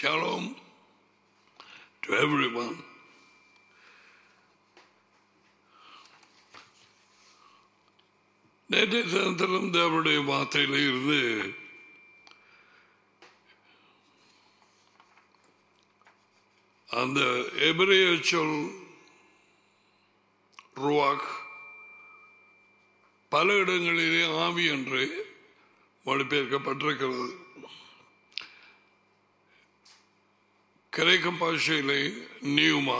Shalom to everyone. நேற்றைய தினத்திலும் தேவனுடைய வார்த்தையில இருந்து அந்த எபிரேய சொல் ருவாக் பல இடங்களிலே ஆவி என்று மொழிபெயர்க்கப்பட்டிருக்கிறது கிரேக்க பாஷையிலே நியூமா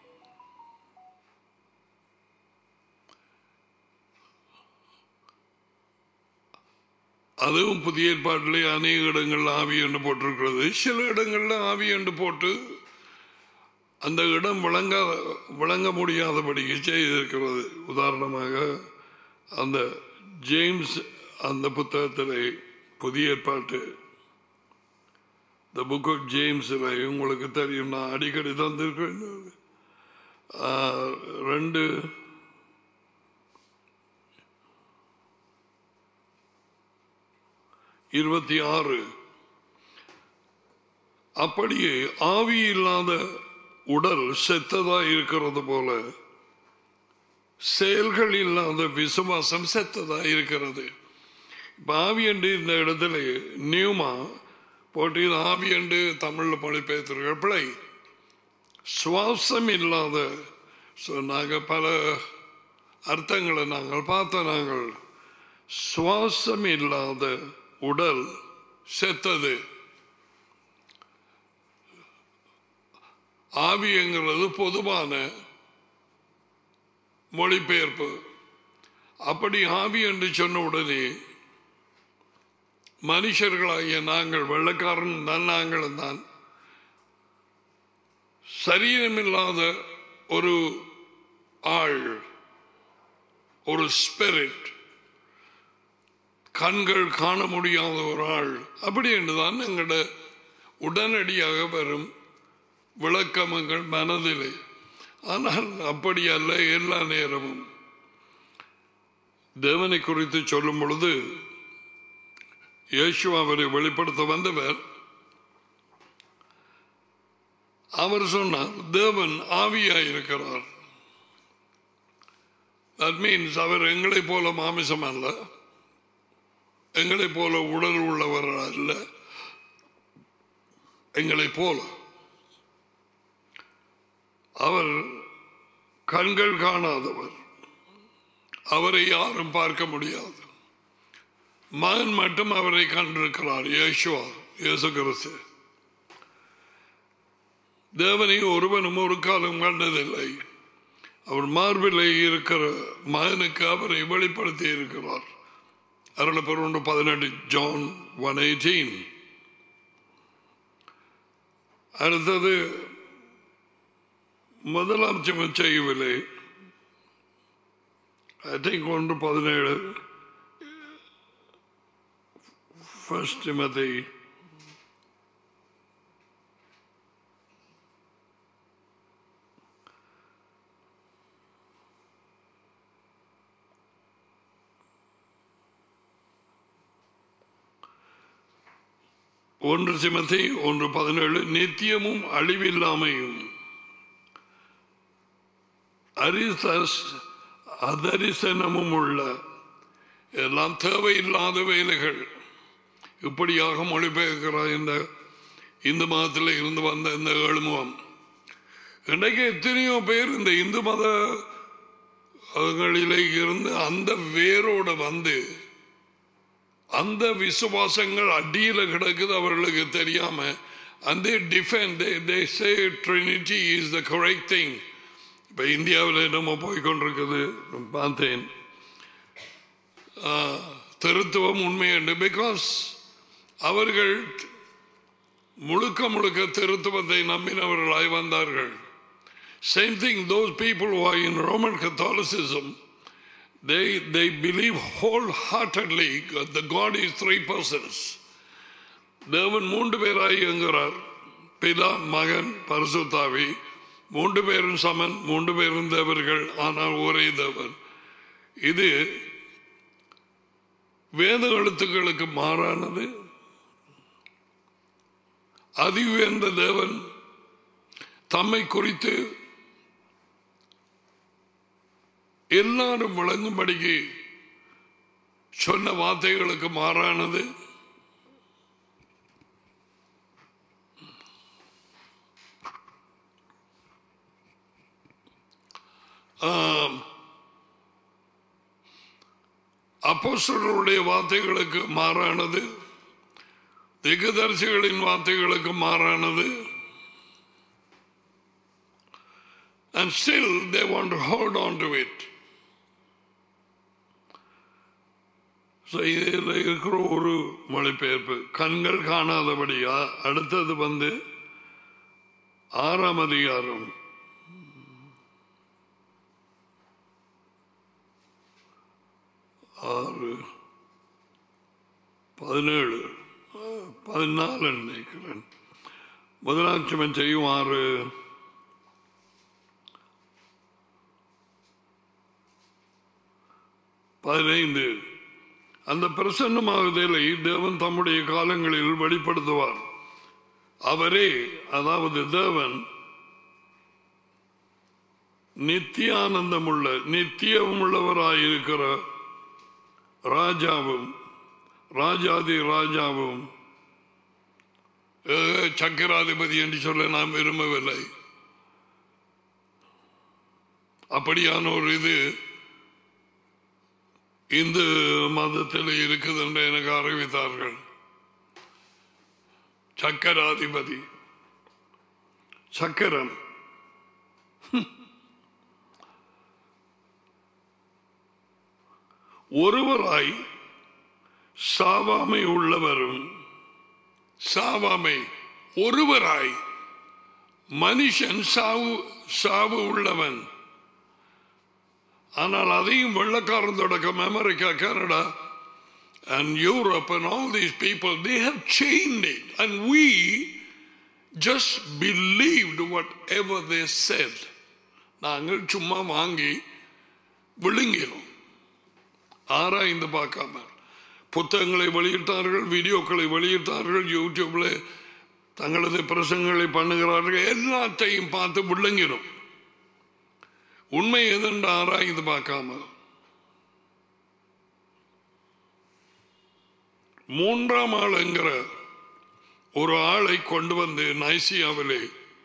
அதுவும் புதிய ஏற்பாட்டிலே அநேக இடங்கள்ல ஆவி என்று போட்டிருக்கிறது சில இடங்கள்ல ஆவி என்று போட்டு அந்த இடம் விளங்க விளங்க முடியாதபடிக்கு செய்திருக்கிறது உதாரணமாக அந்த ஜேம்ஸ் அந்த புத்தகத்திலே புதிய ஏற்பாட்டு த புக் ஆஃப் ஜேம்ஸில் உங்களுக்கு தெரியும் நான் அடிக்கடி தந்திருக்கேன் ஆஹ், ரெண்டு இருபத்தி ஆறு அப்படியே ஆவி இல்லாத உடல் செத்ததா இருக்கிறது போல செயல்கள் இல்லாத விசுவாசம் செத்ததா இருக்கிறது இப்ப ஆவி என்று இந்த இடத்துல நியூமா போட்டு இது ஆவி என்று தமிழ்ல மொழிபெயர்த்திருக்கிற பிழை சுவாசம் இல்லாத so நாங்க பல அர்த்தங்களை நாங்கள் பார்த்த நாங்கள் சுவாசம் இல்லாத உடல் செத்தது ஆவிங்கிறது பொதுவான மொழிபெயர்ப்பு அப்படி ஆவி என்று சொன்ன உடனே மனுஷர்களாகிய நாங்கள் வெள்ளக்காரன் தான் நாங்களும் தான் சரீரமில்லாத ஒரு ஆள் ஒரு ஸ்பிரிட் கண்கள் காண முடியாத ஒரு ஆள் அப்படி என்றுதான் எங்களோட உடனடியாக வரும் விளக்கமங்கள் மனதிலே ஆனால் அப்படி அல்ல எல்லா நேரமும் தேவனை குறித்து சொல்லும் பொழுது இயேசு அவரை வெளிப்படுத்த வந்தவர் அவர் சொன்னார் தேவன் ஆவியாயிருக்கிறார் தட் மீன்ஸ் அவர் எங்களை போல மாமிசம் அல்ல எங்களை போல உடல் உள்ளவர் அல்ல எங்களை போல அவர் கண்கள் காணாதவர் அவரை யாரும் பார்க்க முடியாது மகன் மட்டும் அவரை கண்டிருக்கிறார் இயேசுவா இயேசு கிறிஸ்து தேவனை ஒருவனும் ஒரு காலம் கண்டதில்லை அவர் மார்பிலே இருக்கிற மகனுக்கு அவரை வெளிப்படுத்தி இருக்கிறார் அருள ஒன்று பதினெட்டு ஜான் ஒன் எயிட்டீன் அடுத்தது முதலாம் சிமம் செய்யவில்லை ஐ திங்க் ஒன்று பதினேழு ஃபர்ஸ்ட் Timothy ஒன்று சிமத்தை ஒன்று பதினேழு நித்தியமும் அழிவில்லாமையும் அரிசஸ் அதரிசனமும் உள்ள எல்லாம் தேவையில்லாத வேலைகள் இப்படியாக மொழிபெயர்க்கிறார் இந்த இந்து மதத்தில் இருந்து வந்த இந்த ஏழுமுகம் இன்றைக்கு எத்தனையோ பேர் இந்த இந்து மத களிலே இருந்து அந்த வேரோட வந்து அந்த விசுவாசங்கள் அடியில கிடக்குது அவர்களுக்கு தெரியாம அந்த defend they say trinity is the correct thing இப்போ இந்தியாவில் நம்ம போய்கொண்டிருக்குது பார்த்தேன் ஆஹ், திருத்துவம் உண்மை என்று பிகாஸ் அவர்கள் முழுக்க முழுக்க திருத்துவத்தை நம்பினவர்களாய் வந்தார்கள் same thing those people who are in Roman Catholicism they they believe wholeheartedly that God is three persons. தேவன் மூன்று பேராய் இயங்குகிறார் பிதா மகன் பரிசுத்தாவி மூன்று பேரும் சமன் மூன்று பேரும் தேவர்கள் ஆனால் ஒரே தேவன் இது வேத எழுத்துக்களுக்கு மாறானது அதி உயர்ந்த தேவன் தம்மை குறித்து எல்லாரும் விளங்கும்படிக்கு சொன்ன வார்த்தைகளுக்கு மாறானது ஆம். அப்போஸ்தலருடைய வார்த்தைகளுக்கு மாறானது திகதர்சிகளின் வார்த்தைகளுக்கு மாறானது and still they want to hold on to it. So, இதில் இருக்கிற ஒரு மொழிபெயர்ப்பு கண்கள் காணாதபடியா அடுத்தது வந்து ஆறாம் அதிகாரம் ஆறு பதினேழு பதினாலு நினைக்கிறேன் முதலாட்சிமன் செய்யும் ஆறு பதினைந்து அந்த பிரசன்னமாகுதலை தேவன் தம்முடைய காலங்களில் வெளிப்படுத்துவார் அவரே அதாவது தேவன் நித்தியானந்தமுள்ள நித்தியமுள்ளவராயிருக்கிற ராஜாவும் ராஜாதி ராஜாவும் ஏக சக்கராதிபதி என்று சொல்ல நான் விரும்பவில்லை அப்படியான ஒரு இது இந்து மதத்தில் இருக்குது என்று எனக்கு அறிவித்தார்கள் சக்கராதிபதி சக்கரம் ஒருவராய் சாவாமை உள்ளவரும் சாவாமை ஒருவராய் மனுஷன் சாவு சாவு உள்ளவன் ஆனால் அதையும் வெள்ளக்காரன் தொடக்கம் America Canada and Europe and all these people, they have chained it. And we just believed whatever they said. நாங்கள் சும்மா வாங்கி விழுங்கினோம் ஆராய்ந்து பார்க்காம புத்தகங்களை வெளியிட்டார்கள் வீடியோக்களை வெளியிட்டார்கள் யூடியூப்ல தங்களது பிரசங்களை பண்ணுகிறார்கள் எல்லாத்தையும் பார்த்து விழுங்கினோம் உண்மை எதென்று ஆராய்ந்து பார்க்காம மூன்றாம் ஆள் என்கிற ஒரு ஆளை கொண்டு வந்து நைசியாவிலே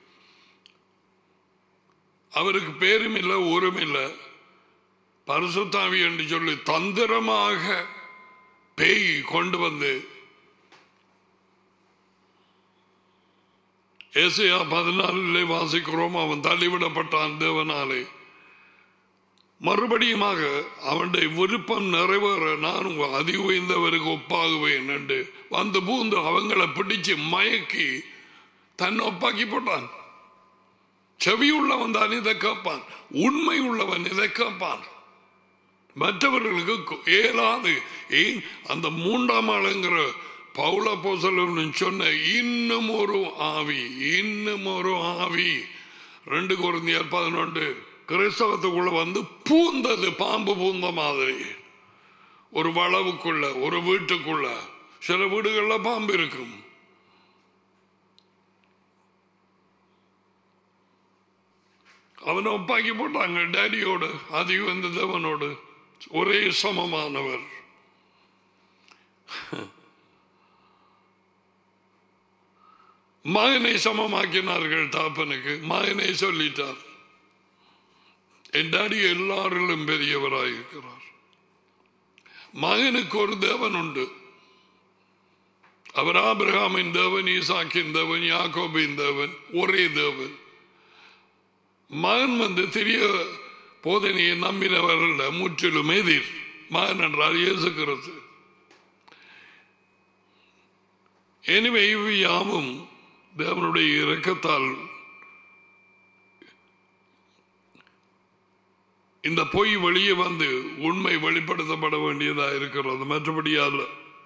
அவருக்கு பேரும் இல்லை ஊரும் இல்லை பரிசுத்தாவி என்று சொல்லி தந்திரமாக பேய் கொண்டு வந்து ஏசையா பதினாலிலே வாசிக்கிறோம் அவன் தள்ளிவிடப்பட்டான் தேவனாலே மறுபடியுமாக அவனுடைய விருப்பம் நிறைவேற நான் அதி உயர்ந்தவருக்கு ஒப்பாகுவேன் என்று வந்து பூந்து அவங்களை பிடிச்சு மயக்கி தன்னை ஒப்பாக்கி போட்டான் செவி உள்ளவன் தான் இதை கேட்பான் உண்மை உள்ளவன் இதை கேட்பான் மற்றவர்களுக்கு ஏலாது ஏன் அந்த மூன்றாம் ஆளுங்கிற பவுல போசலன் சொன்ன இன்னும் ஒரு ஆவி இன்னும் ஒரு ஆவி ரெண்டு குழந்தையார் பதினொன்று கிறிஸ்தவத்துக்குள்ள வந்து பூந்தது பாம்பு பூந்த மாதிரி ஒரு வளவுக்குள்ள ஒரு வீட்டுக்குள்ள சில வீடுகள்ல பாம்பு இருக்கும் அவனை ஒப்பாக்கி போட்டாங்க டேடியோடு அதிகம் இந்த தேவனோடு ஒரே சமமானவர் மகனை சமமாக்கினார்கள் தாப்பனுக்கு மகனை சொல்லிட்டார் என் டாடி எல்லாரிலும் பெரியவராயிருக்கிறார் மகனுக்கு ஒரு தேவன் உண்டு அவர் ஆபிரகாமின் தேவன் ஈசாக்கின் தேவன் யாக்கோபின் தேவன் ஒரே தேவன் மகன் வந்து தெரிய போதனையை நம்பினவர்கள் முற்றிலும் எதிர் மகன் என்றால் இயேசுகிறது எனவே இவை யாவும் தேவனுடைய இரக்கத்தால் இந்த பொய் வெளியே வந்து உண்மை வெளிப்படுத்தப்பட வேண்டியதா இருக்கிறது மற்றபடியால்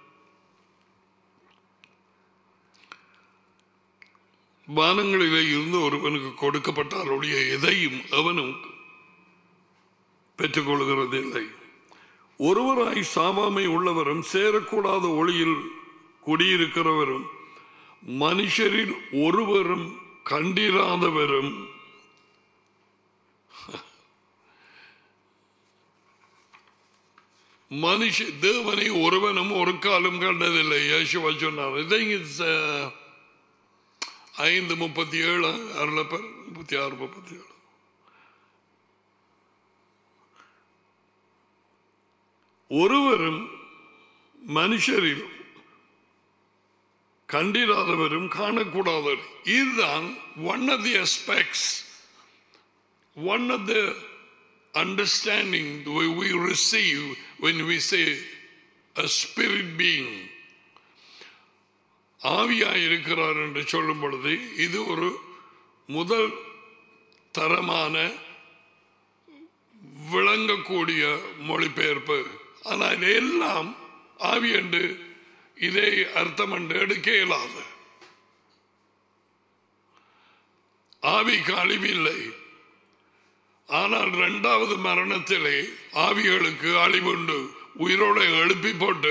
வானங்களிலே இருந்து ஒருவனுக்கு கொடுக்கப்பட்டாலுடைய எதையும் அவனும் பெற்றுக்கொள்கிறதில்லை ஒருவராய் சாவாமை உள்ளவரும் சேரக்கூடாத ஒளியில் குடியிருக்கிறவரும் மனுஷரில் ஒருவரும் கண்டிராதவரும் மனுஷ தேவனை ஒருவனும் ஒரு காலம் கண்டதில்லை யேசுவா சொன்னார் I think it's, uh, ஐந்து முப்பத்தி ஏழு அருளப்பர் முப்பத்தி ஆறு முப்பத்தி ஏழு ஒருவரும் மனுஷரில் கண்டிராதவரும் காணக்கூடாதவர் இதுதான் one of the aspects one of the understanding we we receive when we say a spirit being ஆவியாய் இருக்கிறார் என்று சொல்லும் பொழுது இது ஒரு முதல் தரமான விளங்கக்கூடிய மொழிபெயர்ப்பு ஆனால் எல்லாம் ஆவி என்று இதை அர்த்தம் என்று எடுக்க இயலாது ஆவிக்கு அழிவில்லை ஆனால் இரண்டாவது மரணத்திலே ஆவிகளுக்கு அழிவுண்டு உயிரோடு எழுப்பி போட்டு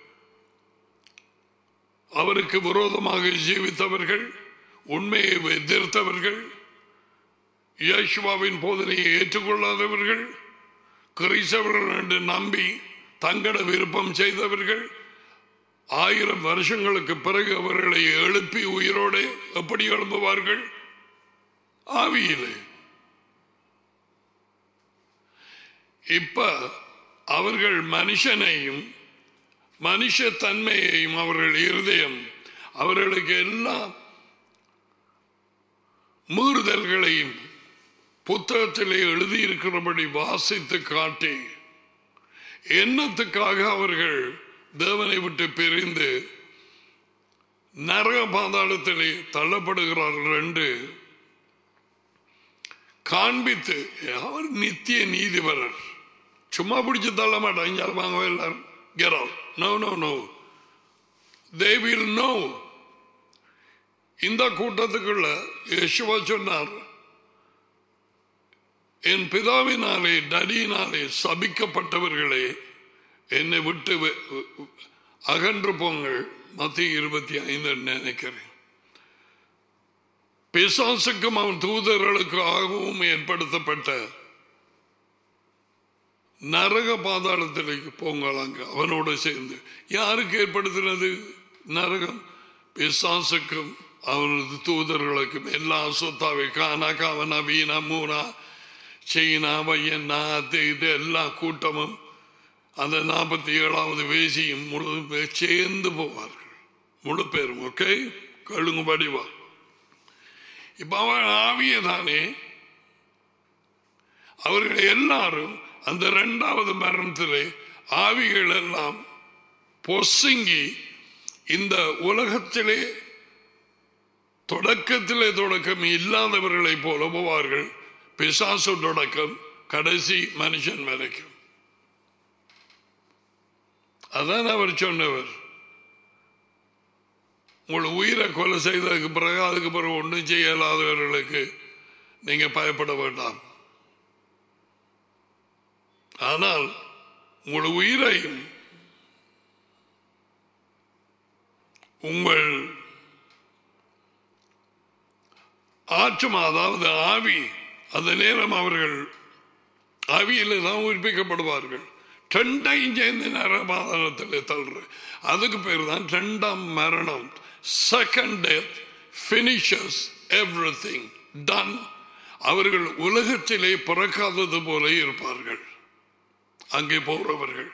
அவருக்கு விரோதமாக ஜீவித்தவர்கள் உண்மையை எதிர்த்தவர்கள் இயேசுவாவின் போதனையை ஏற்றுக்கொள்ளாதவர்கள் கிறிஸ்தவர்கள் என்று நம்பி தங்கட விருப்பம் செய்தவர்கள் ஆயிரம் வருஷங்களுக்கு பிறகு அவர்களை எழுப்பி உயிரோடு எப்படி எழும்புவார்கள் ஆவியிலே இப்ப அவர்கள் மனுஷனையும் மனுஷ தன்மையையும் அவர்கள் இருதயம் அவர்களுக்கு எல்லா மீறுதல்களையும் புத்தகத்திலே எழுதியிருக்கிறபடி வாசித்து காட்டி என்னத்துக்காக அவர்கள் தேவனை விட்டு பிரிந்து நரக பாதாளத்திலே தள்ளப்படுகிறார்கள் என்று காண்பித்து அவர் நித்திய நீதிபரர் சும்மா பிடிச்சு தள்ள மாட்டாங்க இங்க வாங்க எல்லாரும் get out no no no they will know இந்த கூட்டத்துக்குள்ள யேசுவா சொன்னார் என் பிதாவினாலே டடியினாலே சபிக்கப்பட்டவர்களே என்னை விட்டு வெ- அகன்று போங்கள் மத்திய இருபத்தி ஐந்து நினைக்கிறேன் பிசாசுக்கும் அவன் தூதர்களுக்காகவும் ஏற்படுத்தப்பட்ட நரக பாதாளத்திലേക്ക് போங்களாங்க அவனோட சேர்ந்து யாருக்கு ஏற்படுத்தினது நரகம் பிசாசுக்கும் அவனது தூதர்களுக்கும் எல்லா சொத்தாவை கானா காவனா வீணா மூனா சீனா பையனா அது இது எல்லா கூட்டமும் அந்த நாற்பத்தி ஏழாவது வேசியும் முழு பேர் சேர்ந்து போவார்கள் முழு பேரும் ஓகே கழுங்கு படிவா இப்ப அவன் ஆவிய தானே அவர்கள் எல்லாரும் அந்த இரண்டாவது மரணத்திலே ஆவிகள் எல்லாம் பொசுங்கி இந்த உலகத்திலே தொடக்கத்திலே தொடக்கம் இல்லாதவர்களை போல போவார்கள் பிசாசு தொடக்கம் கடைசி மனுஷன் வரைக்கும் அதான் அவர் சொன்னவர் உங்களை உயிரை கொலை செய்ததுக்கு பிறகு அதுக்கு பிறகு ஒன்றும் செய்யலாதவர்களுக்கு நீங்க பயப்பட வேண்டாம் ஆனால் உங்கள் உயிரையும் உங்கள் ஆற்றுமா அதாவது ஆவி அந்த நேரம் அவர்கள் ஆவியில் தான் உயிர்ப்பிக்கப்படுவார்கள் ரெண்டையும் சேர்ந்து நரபாதனத்தில் தள்ளுற அதுக்கு பேர் தான் ரெண்டாம் மரணம் second death finishes every thing done அவர்கள் உலகத்திலே பிறக்காதது போல இருப்பார்கள் அங்கே போறவர்கள்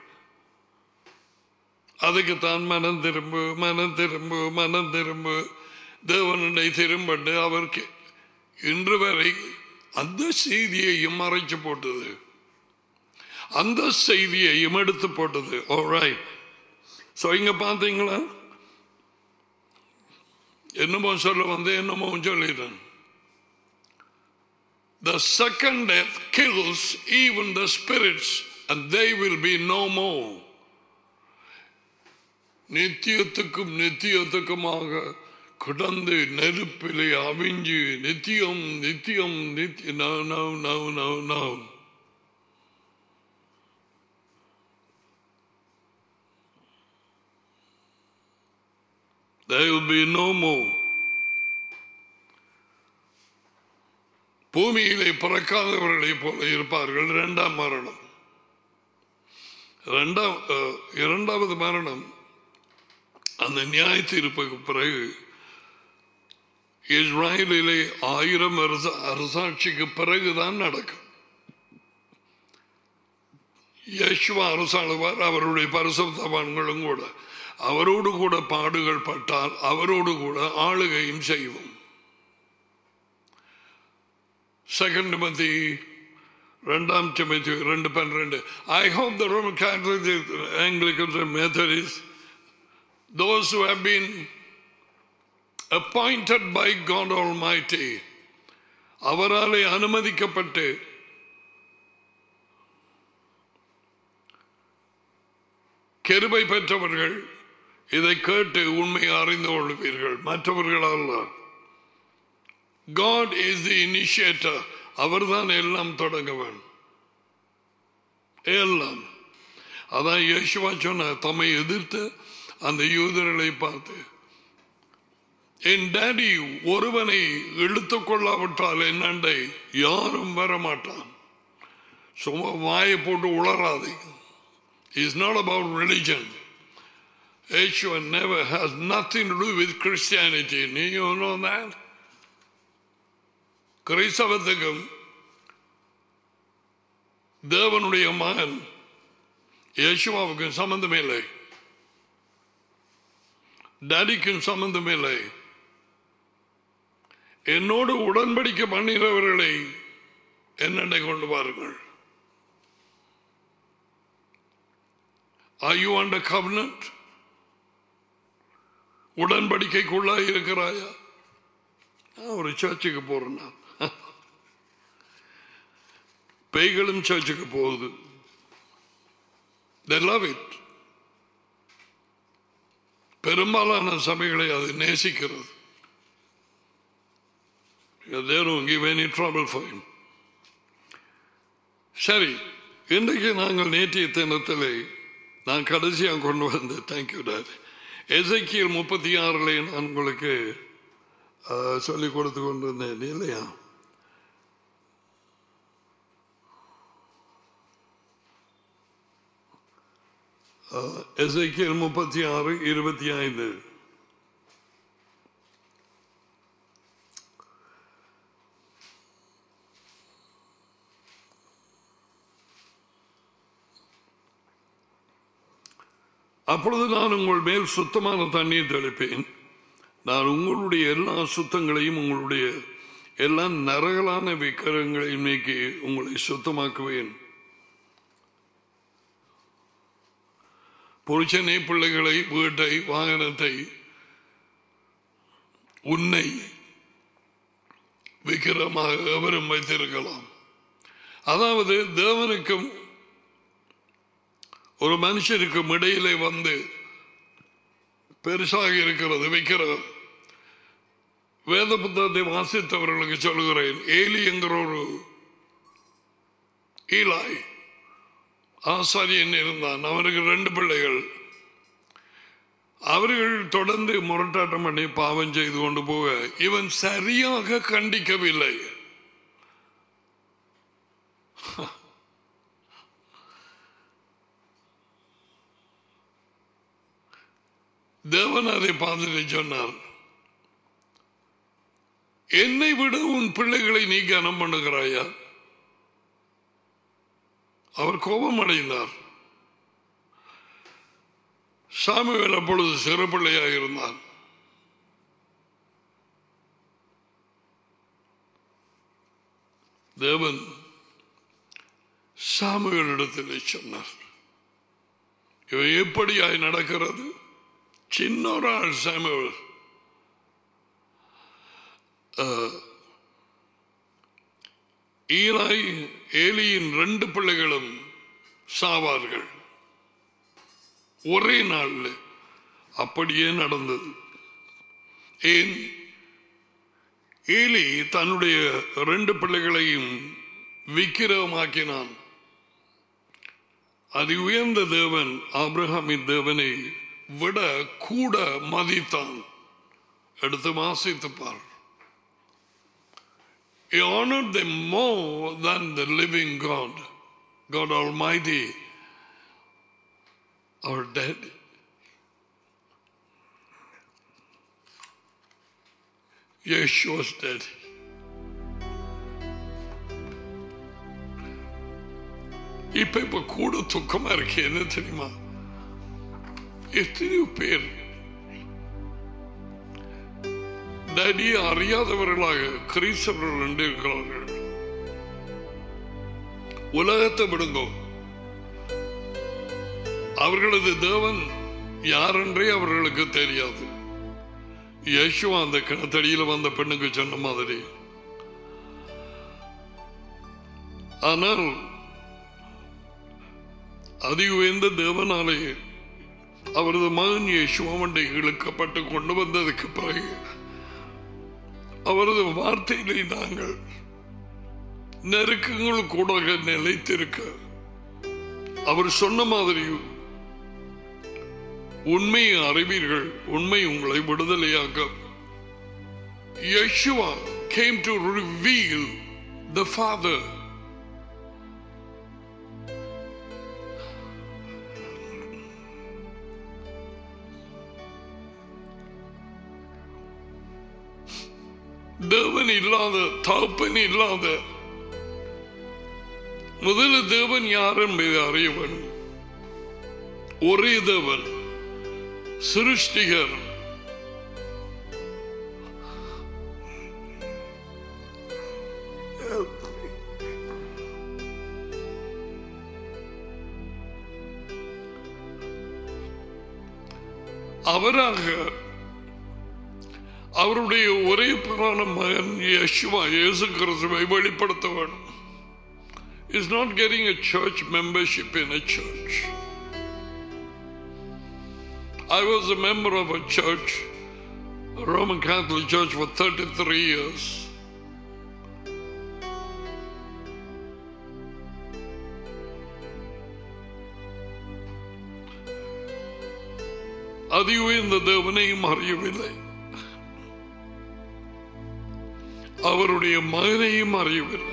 அதுக்கு தான் மனம் திரும்பு மனம் திரும்பு மனம் திரும்பு தேவனுடைய திரும்பண்டு அவருக்கு இன்று வரை அந்த செய்தியையும் மறைச்சு போட்டது அந்த செய்தியையும் எடுத்து போட்டது ஓராய் ஸோ இங்க பார்த்தீங்களா என்னமோ சொல்ல வந்து என்னமோ சொல்லிட்டேன் The second death kills even the spirits and they will be no more. நித்தியத்துக்கும் நித்தியத்துக்குமாக கிடந்து நெருப்பிலே அவிஞ்சு நித்தியம் நித்தியம் நித்திய no no no no no There will be no more. பூமியிலே பிறக்காதவர்களைப் போல இருப்பார்கள் இரண்டாம் மரணம் இரண்டாம் அஹ், இரண்டாவது மரணம் அந்த நியாய தீர்ப்புக்கு பிறகு இஸ்ராயலிலே ஆயிரம் அரச அரசாட்சிக்கு பிறகுதான் நடக்கும் யேசுவா அரசாளுவார் அவருடைய பரிசுத்தவான்களும் கூட அவரோடு கூட பாடுகள் பட்டால் அவரோடு கூட ஆளுகையும் செய்வோம் செகண்ட் மந்தி ரெண்டாம் டிமத்தி ரெண்டு பன்னிரண்டு I hope the Roman Catholic Anglicans Methodists those who have been appointed by God Almighty அவராலே அனுமதிக்கப்பட்டு கிருபை பெற்றவர்கள் இதை கேட்டு உண்மையை அறிந்து கொள்வீர்கள் மற்றவர்கள் அல்ல God is the initiator அவர்தான் எல்லாம் தொடங்கவன் எல்லாம் அதான் யேசுவா சொன்ன தம்மை எதிர்த்து அந்த யூதர்களை பார்த்து என் டேடி ஒருவனை இழுத்துக் கொள்ளாவிட்டால் என்னண்டை யாரும் வர மாட்டான் சும்மா வாயை போட்டு உளராதே is not about religion Yeshua never has nothing to do with Christianity. You know that? கிறிஸ்தவத்துக்கும் தேவனுடைய மகன் யேசுவாவுக்கும் சம்பந்தம் இல்லை டேடிக்கும் சம்பந்தம் இல்லை என்னோடு உடன்படிக்கை பண்ணுகிறவர்களை என்னென்னை கொண்டு பாருங்கள் Are you under covenant? உடன்படிக்கைக்குள்ளா இருக்கிறாயா நான் ஒரு சர்ச்சுக்கு போறேன் நான். பேய்களும் சர்ச்சுக்கு போகுது They love it. பெரும்பாலான சபைகளை அது நேசிக்கிறது They don't give any trouble for him. சரி இன்றைக்கு நாங்கள் நேற்றைய தினத்திலே நான் கடைசியாக கொண்டு வந்த தேங்க்யூ டாட் எசைக்கியல் முப்பத்தி ஆறுல நான் உங்களுக்கு ஆஹ், சொல்லிக் கொடுத்து கொண்டு வந்தேன் இல்லையா ஆஹ், எசேக்கியேல் முப்பத்தி ஆறு இருபத்தி ஐந்து அப்பொழுது நான் உங்கள் மேல் சுத்தமான தண்ணீர் தெளிப்பேன் நான் உங்களுடைய எல்லா சுத்தங்களையும் உங்களுடைய எல்லா நரகலான விக்கிரங்களையும் நீக்கி உங்களை சுத்தமாக்குவேன் புருஷனை பிள்ளைகளை வீட்டை வாகனத்தை உன்னை விக்கிரமாக எவரும் வைத்திருக்கலாம் அதாவது தேவனுக்கும் ஒரு மனுஷனுக்கும் இடையிலே வந்து பெருசாக இருக்கிறது விக்கிரகம் வேத புத்தகத்தை வாசித்தவர்களுக்கு சொல்லுகிறேன் ஏலி என்கிற ஒரு ஈலாய் ஆசாரியன் இருந்தான் அவனுக்கு ரெண்டு பிள்ளைகள் அவர்கள் தொடர்ந்து முரட்டாட்டம் பண்ணி பாவம் செய்து கொண்டு போக இவன் சரியாக கண்டிக்கவில்லை தேவன் அதை பார்த்துட்டு சொன்னார் என்னை விட உன் பிள்ளைகளை நீ கனம் பண்ணுகிறாயா அவர் கோபம் அடைந்தார் சாமுவேல் அப்பொழுது சிறு பிள்ளையாக இருந்தார் தேவன் சாமுவேலிடத்தில் சொன்னார் இவை எப்படியாய் நடக்கிறது சின்ன ஒரு ஆள் சாமுவேல் ஈராய் ஏலியின் ரெண்டு பிள்ளைகளும் சாவார்கள் ஒரே நாள்ல அப்படியே நடந்தது ஏன் ஏலி தன்னுடைய ரெண்டு பிள்ளைகளையும் விக்கிரகமாக்கினான் அது உயர்ந்த தேவன் ஆபிரகாமின் தேவனை விட கூட மதித்தான் எடுத்து வாசித்து பார் He honored them more than the living God, God Almighty, or dead. Yeshua's dead. இப்ப இப்ப கூட துக்கமா இருக்கு என்ன தெரியுமா எத்தனையோ பேர் டடியை அறியாதவர்களாக கிறிஸ்தவர்கள் என்று இருக்கிறார்கள் உலகத்தை விடுங்கோ அவர்களது தேவன் யாரென்றே அவர்களுக்கு தெரியாது யேசுவா அந்த கிணத்தடியில் வந்த பெண்ணுக்கு சொன்ன மாதிரி ஆனால் அதி உயர்ந்த தேவனாலே அவரது மகன் யேசுவண்டை இழுக்கப்பட்டு கொண்டு வந்ததுக்கு பிறகு அவரது வார்த்தையிலே நாங்கள் நெருக்கங்கள் கூட நிலைத்திருக்க அவர் சொன்ன மாதிரி உண்மையை அறிவீர்கள் உண்மை உங்களை விடுதலையாக்க Yeshua came to reveal the Father. தேவன் இல்லாத தகப்பன் இல்லாத முதல்ல தேவன் யார் என்பதை அறிய வேண்டும் ஒரே தேவன் சிருஷ்டிகர் அவராக அவருடைய ஒரே பிரான மகன் யேசுவா இயேசு கிறிஸ்துவை வெளிப்படுத்த வேண்டும் is not getting a church membership in a church. I was a member of a church, a Roman Catholic church for 33 years. அதி உயர்ந்த தேவனையும் அறியவில்லை அவருடைய மகனையும் அறியவில்லை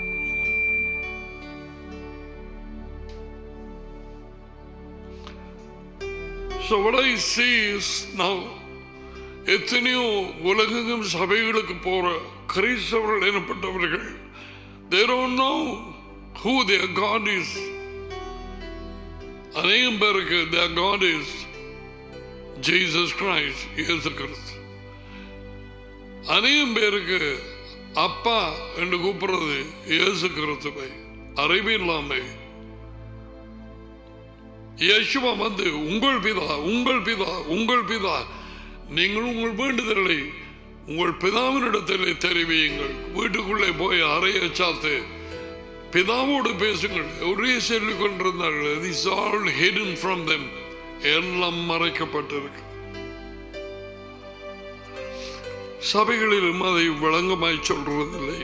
So what I see is now எத்தனையோ உலகெங்கும் சபைகளுக்கு போற கிறிஸ்தவர்கள் எனப்பட்டவர்கள் they don't know who their God is அநேகம் பேருக்கு their God is Jesus Christ இயேசு கிறிஸ்து அநேகம் பேருக்கு அப்பா என்று கூப்பிடுறது இயேசு கிறிஸ்துவை அறிவில்லாமை இயேசுவா வந்து உங்கள் பிதா உங்கள் பிதா உங்கள் பிதா நீங்கள் உங்கள் வேண்டுதல்களை உங்கள் பிதாவினிடத்திலே தெரிவியுங்கள் வீட்டுக்குள்ளே போய் அறைய சாத்து பிதாவோடு பேசுங்கள் ஒரே சொல்லிக் கொண்டிருந்தார்கள் this all hidden from them எல்லாம் மறைக்கப்பட்டிருக்கு சபைகளிலும் அதை விளங்கமாய் சொல்றதில்லை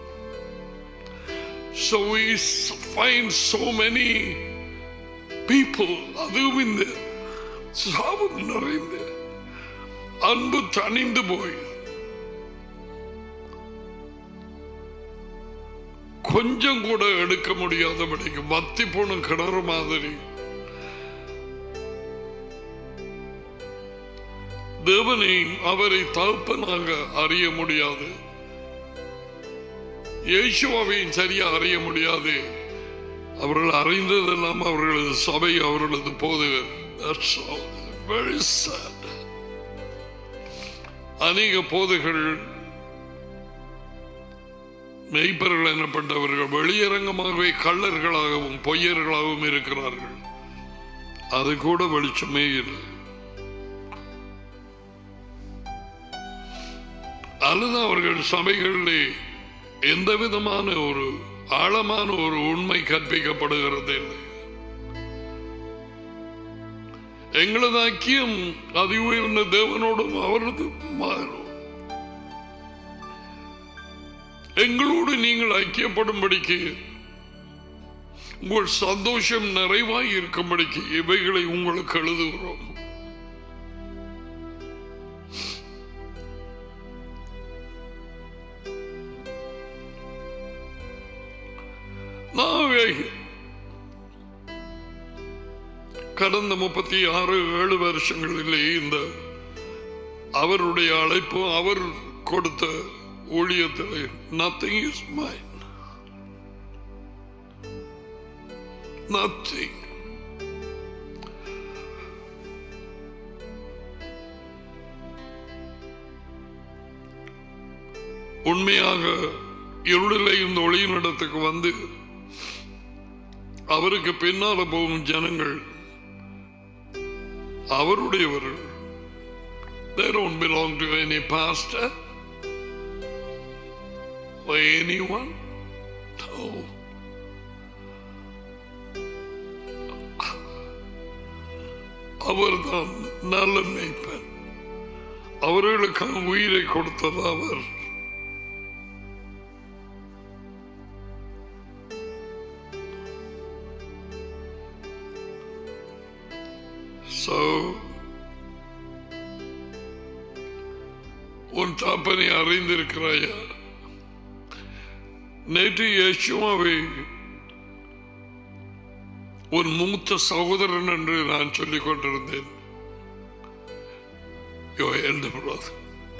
So we find so many people அதுவும் இந்த சாபம் நிறைந்த அன்பு தணிந்து போய் கொஞ்சம் கூட எடுக்க முடியாதபடிக்கு வத்தி போன கிணறு மாதிரி தேவனை அவரை தகப்பனாக அறிய முடியாது இயேசுவாவையும் சரியா அறிய முடியாது அவர்கள் அறிந்ததெல்லாம் அவர்களது சபை அவர்களது போதுகர் That's all. Very sad. அநேக போதைகள் மெய்ப்பர்கள் எனப்பட்டவர்கள் வெளியரங்கமாகவே கள்ளர்களாகவும் பொய்யர்களாகவும் இருக்கிறார்கள் அது கூட வெளிச்சமே இல்லை அல்லது அவர்கள் சபைகளிலே எந்த விதமான ஒரு ஆழமான ஒரு உண்மை கற்பிக்கப்படுகிறது இல்லை எங்களது ஐக்கியம் அதி உயர்ந்த தேவனோடும் அவரது மகனோடும் எங்களோடு நீங்கள் ஐக்கியப்படும்படிக்கு உங்கள் சந்தோஷம் நிறைவாய் இருக்கும்படிக்கு இவைகளை உங்களுக்கு எழுதுகிறோம் நான் கடந்த முப்பத்தி ஆறு ஏழு வருஷங்களிலே இந்த அவருடைய அழைப்பு அவர் கொடுத்த ஊழியத்தில் நத்திங் இஸ் மைன் நத்திங் உண்மையாக இருளில் இந்த ஒளியின் இடத்துக்கு வந்து அவருக்கு பின்னால போகும் ஜனங்கள் அவருடையவர்கள் They don't belong to any pastor or anyone. No. அவர்தான் நல்ல மேய்ப்பன் அவர்களுக்கான உயிரை கொடுத்தது அவர் So, உன் தாப்பனை அறிந்திருக்கிறாயா நேற்று யேசுவாவை உன் மூத்த சகோதரன் என்று நான் சொல்லிக் கொண்டிருந்தேன் Your elder brother.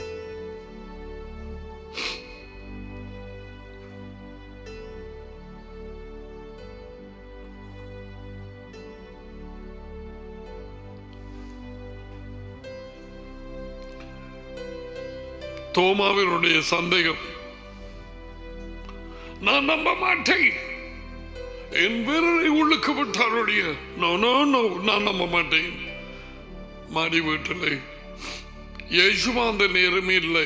தோமாவினுடைய சந்தேகம் நான் நம்ப மாட்டேன் என் விரலை உள்ளுக்கு விட்டாருடைய நோ நோ நோ நான் நம்ப மாட்டேன் மாடி வீட்டில் இயேசுமா அந்த நேரம் இல்லை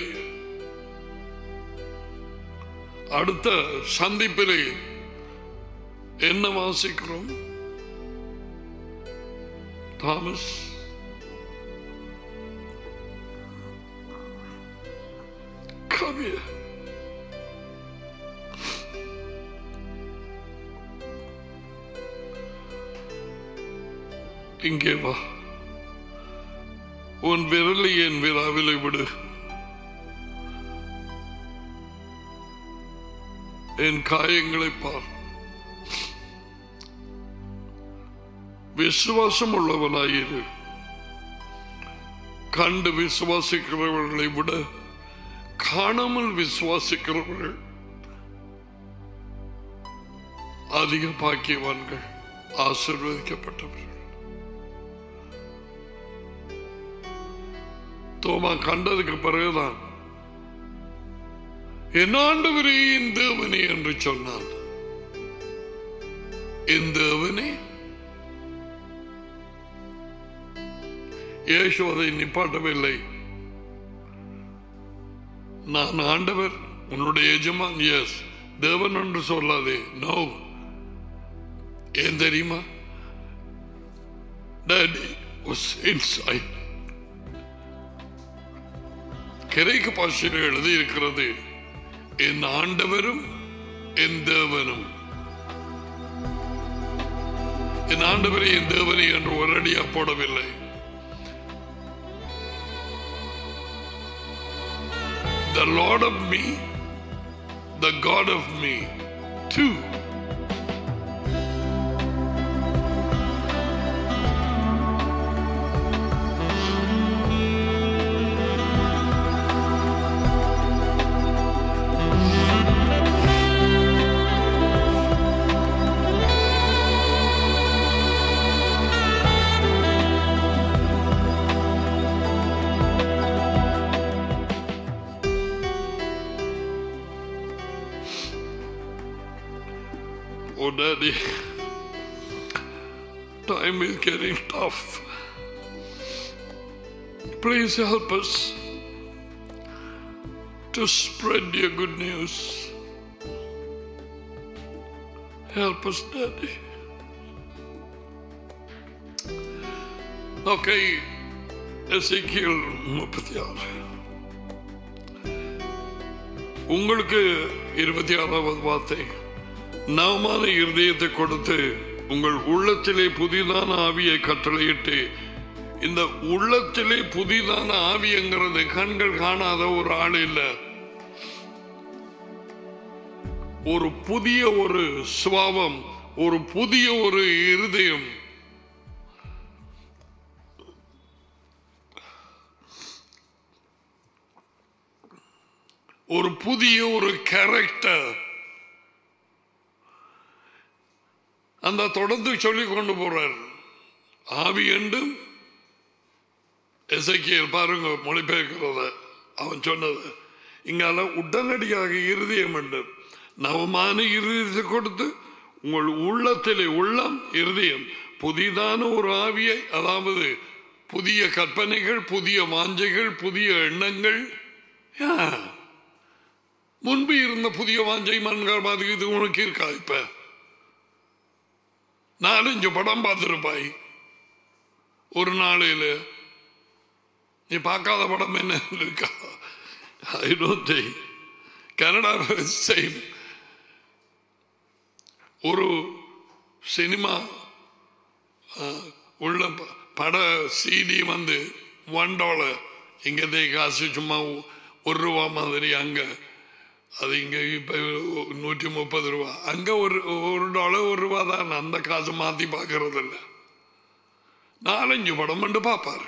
அடுத்த சந்திப்பிலே என்ன வாசிக்கிறோம் தாமஸ் Come here. இங்கே வா உன் விரலை என் விழாவிலை விடு என் காயங்களை பார் விசுவாசம் உள்ளவனாயிரு கண்டு விசுவாசிக்கிறவர்களை விட காணாமல் விசுவாசிக்கிறவர்கள் அதிக பாக்கியவான்கள் ஆசிர்வதிக்கப்பட்டவர்கள் தோமா கண்டதுக்கு பிறகுதான் என் ஆண்டவரே என் தேவனே என்று சொன்னான் என் தேவனே இயேசு அதை நிப்பாட்டவில்லை நான் ஆண்டவர் உன்னுடைய எஜமான் எஸ் தேவன் என்று சொல்லாதே நோ ஏன் தெரியுமா டேடி was inside கிரைக்கு பாஷையில் எழுதி இருக்கிறது என் ஆண்டவரும் என் தேவனும் என் ஆண்டவரை என் தேவனை என்று ஒரடியா போடவில்லை the Lord of me, the God of me, too. Oh, Daddy, time is getting tough. Please help us to spread your good news. Help us, Daddy. Okay, எசேக்கியேல் முப்பத்தி ஆறு உங்களுக்கு இருபத்தி ஆறாவது வார்த்தை நவமான இருதயத்தை கொடுத்து உங்கள் உள்ளத்திலே புதிதான ஆவியை கட்டளையிட்டு இந்த உள்ளத்திலே புதிதான ஆவிங்கிறது கண்கள் காணாத ஒரு ஆள் இல்ல ஒரு புதிய ஒரு சுவாபம் ஒரு புதிய ஒரு இருதயம் ஒரு புதிய ஒரு கேரக்டர் அந்த தொடர்ந்து சொல்லிக் கொண்டு போறார் ஆவி என்றும் எசைக்கியல் பாருங்க மொழிபெயர்க்கிறத அவன் சொன்னது இங்கால உடனடியாக இருதயம் என்றும் நவமான இருதயத்தை கொடுத்து உங்கள் உள்ளத்திலே உள்ளம் இருதயம் புதிதான ஒரு ஆவியை அதாவது புதிய கற்பனைகள் புதிய வாஞ்சைகள் புதிய எண்ணங்கள் யா. முன்பு இருந்த புதிய வாஞ்சை மன்கள் மாதிரி இது உனக்கு இருக்கா இப்ப நாலஞ்சு படம் பார்த்திருப்பாய் ஒரு நாளையில நீ பார்க்காத படம் என்ன இருக்கா I don't think Canada same ஒரு சினிமா அஹ், உள்ள ப- பட சிடி வந்து ஒன் டாலர் இங்கே காசு சும்மா ஒ- ஒரு ரூபா மாதிரி அங்க அது இங்க இப்ப நூற்றி முப்பது ரூபா அங்க ஒரு ஒரு டாலர் ஒரு ரூபா தான் அந்த காசு மாத்தி பார்க்கறது இல்லை நாலஞ்சு படம் வந்து பார்ப்பார்கள்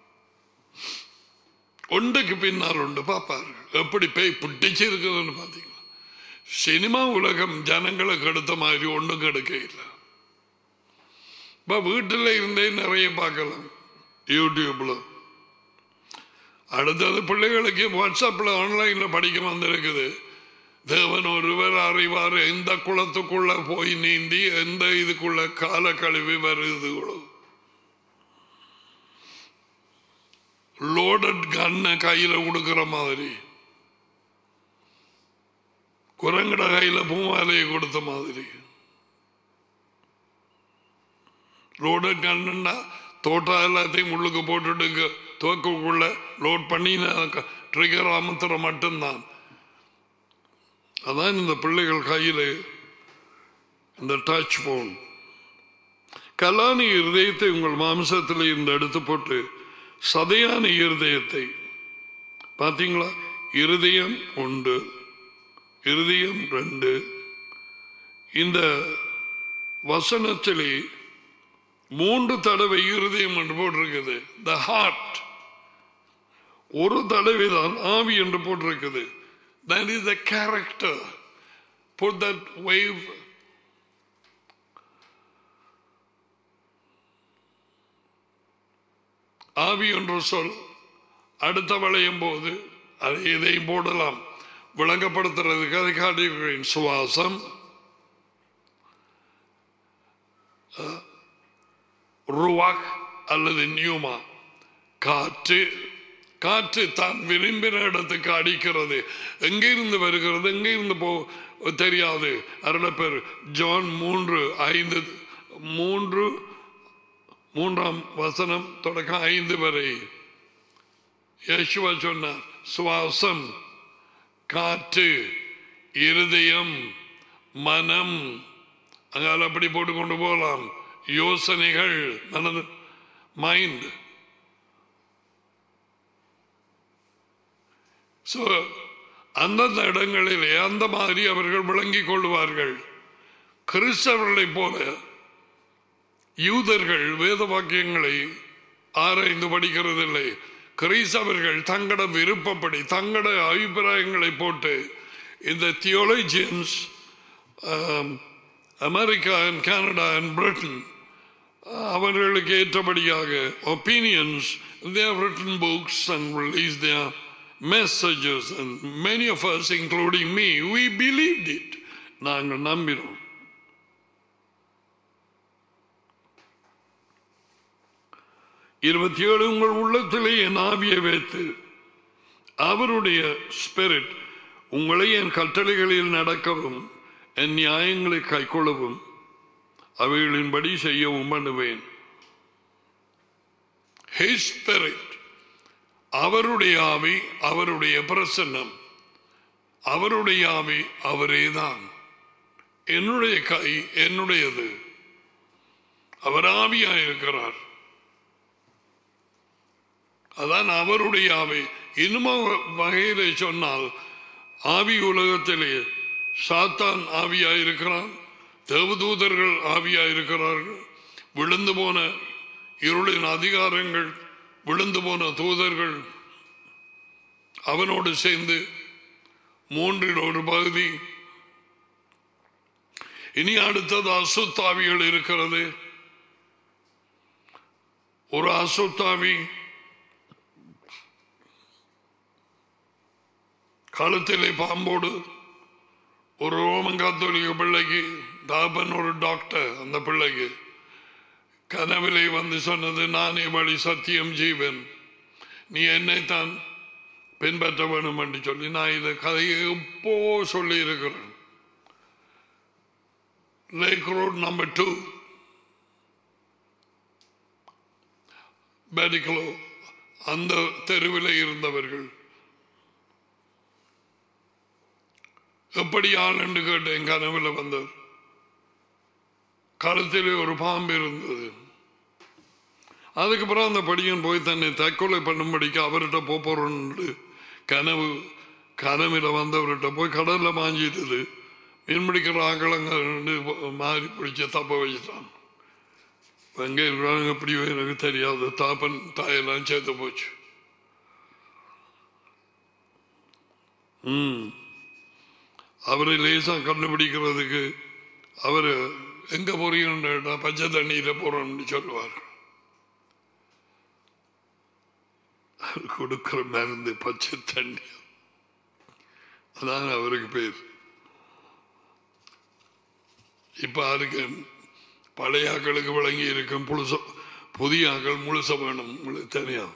ஒன்றுக்கு பின்னால் உண்டு பார்ப்பார்கள் எப்படி பேய் பிடிச்சு இருக்குதுன்னு பார்த்தீங்களா சினிமா உலகம் ஜனங்களை கெடுத்த மாதிரி ஒன்றும் கெடுக்க இல்லை இப்போ வீட்டில் இருந்தே நிறைய பார்க்கலாம் யூடியூப்ல அடுத்தது பிள்ளைகளுக்கு வாட்ஸ்அப்பில் ஆன்லைனில் படிக்க வந்திருக்குது தேவன் ஒருவர் அறிவார் எந்த குளத்துக்குள்ள போய் நீந்தி எந்த இதுக்குள்ள கால கழுவி வருதுகளோ லோடட் கன்னை கையில கொடுக்கிற மாதிரி குரங்கட கையில பூமாலையை கொடுத்த மாதிரி லோடட் கன்னுன்னா தோட்டம் எல்லாத்தையும் உள்ளுக்கு போட்டுட்டு துவக்குள்ள லோட் பண்ணி ட்ரிகர் அமுத்துற மட்டும்தான் அதான் இந்த பிள்ளைகள் கையில் இந்த டச் போன் கலானி இருதயத்தை உங்கள் மாம்சத்தில் இருந்து எடுத்து போட்டு சதையான இருதயத்தை பார்த்தீங்களா இருதயம் உண்டு இருதயம் ரெண்டு இந்த வசனத்திலே மூன்று தடவை இருதயம் என்று போட்டிருக்குது த ஹார்ட் ஒரு தடவை தான் ஆவி என்று போட்டிருக்குது that is the character put that wave ஆவி என்று சொல் அடுத்த வளையும் போது அதை இதையும் போடலாம் விளங்கப்படுத்துறதுக்கு அதை காட்டுகிறேன் சுவாசம் ருவாக் அல்லது நியூமா காற்று காற்று தான் விரும்பின இடத்துக்கு அடிக்கிறது எங்கிருந்து வருகிறது எங்கிருந்து போ தெரியாது அருள பேர் ஜான் மூன்று ஐந்து மூன்று மூன்றாம் வசனம் தொடக்கம் ஐந்து வரை யேசுவா சொன்னார் சுவாசம் காற்று இருதயம் மனம் அங்கால அப்படி போட்டு கொண்டு போகலாம் யோசனைகள் மனது மைண்ட் ஸோ அந்தந்த இடங்களிலே அந்த மாதிரி அவர்கள் விளங்கிக் கொள்வார்கள் கிறிஸ்தவர்களைப் போல யூதர்கள் வேத வாக்கியங்களை ஆராய்ந்து படிக்கிறதில்லை கிறிஸ்தவர்கள் தங்களோட விருப்பப்படி தங்களோட அபிப்பிராயங்களை போட்டு இந்த theologians America and Canada and Britain அவர்களுக்கு ஏற்றபடியாக opinions they have written books and released their messages and many of us including me we believed it நாங்கள் நம்பினோம் இருபத்தி ஏழு உங்கள் உள்ளத்திலே என் ஆவியை வைத்து அவருடைய ஸ்பிரிட் உங்களை என் கட்டளைகளில் நடக்கவும் என் நியாயங்களை கைக்கொள்ளவும் அவைகளின்படி செய்யவும் பண்ணுவேன் His spirit அவருடைய ஆவி அவருடைய பிரசன்னம் அவருடைய ஆவி அவரேதான் என்னுடைய கை என்னுடையது அவர் ஆவியாயிருக்கிறார் அதான் அவருடைய ஆவி இன்னும் வகையிலே சொன்னால் ஆவி உலகத்திலே சாத்தான் ஆவியாயிருக்கிறான் தேவதூதர்கள் ஆவியாயிருக்கிறார்கள் விழுந்து போன இருளின் அதிகாரங்கள் விழுந்து போன தூதர்கள் அவனோடு சேர்ந்து மூன்றில் ஒரு பகுதி இனி அடுத்தது அசுத்தாவிகள் இருக்கிறது ஒரு அசுத்தாவி கழுத்திலே பாம்போடு ஒரு ரோமன் காத்தோலிக்க பிள்ளைக்கு தாபன் ஒரு டாக்டர் அந்த பிள்ளைக்கு கனவிலே வந்து சொன்னது நானே வழி சத்தியம் ஜீவன் நீ என்னைத்தான் பின்பற்ற வேணும் என்று சொல்லி நான் இந்த கதையை எப்போ சொல்லி இருக்கிறேன் lake road number two Batticaloa அந்த தெருவில் இருந்தவர்கள் எப்படி ஆள் என்று கேட்டேன் கனவில் வந்தவர் கழுத்திலே ஒரு பாம்பு இருந்தது அதுக்கப்புறம் அந்த படியன் போய் தன்னை தற்கொலை பண்ணும்படிக்கு அவர்கிட்ட போறோன்னு கனவு கனவில் வந்தவர்கிட்ட போய் கடல்ல மாஞ்சிட்டது மீன் பிடிக்கிற ஆக்களங்க மாறி பிடிச்ச தப்ப வச்சுட்டான் எங்கே இருக்கிறாங்க எப்படியோ எனக்கு தெரியாது தாப்பன் தாயெல்லாம் சேர்த்து போச்சு ம் அவரை லேசா கண்டுபிடிக்கிறதுக்கு அவர் எங்க போறீங்கன்னா பச்சை தண்ணியில போறோம்னு சொல்லுவார் அவர் கொடுக்கிற மருந்து பச்சை தண்ணி அதான் அவருக்கு பேர் இப்ப அதுக்கு பழைய ஆக்களுக்கு விளங்கி இருக்கும் புழுச புதிய ஆக்கள் முழுச வேணும் உங்களுக்கு தெரியும்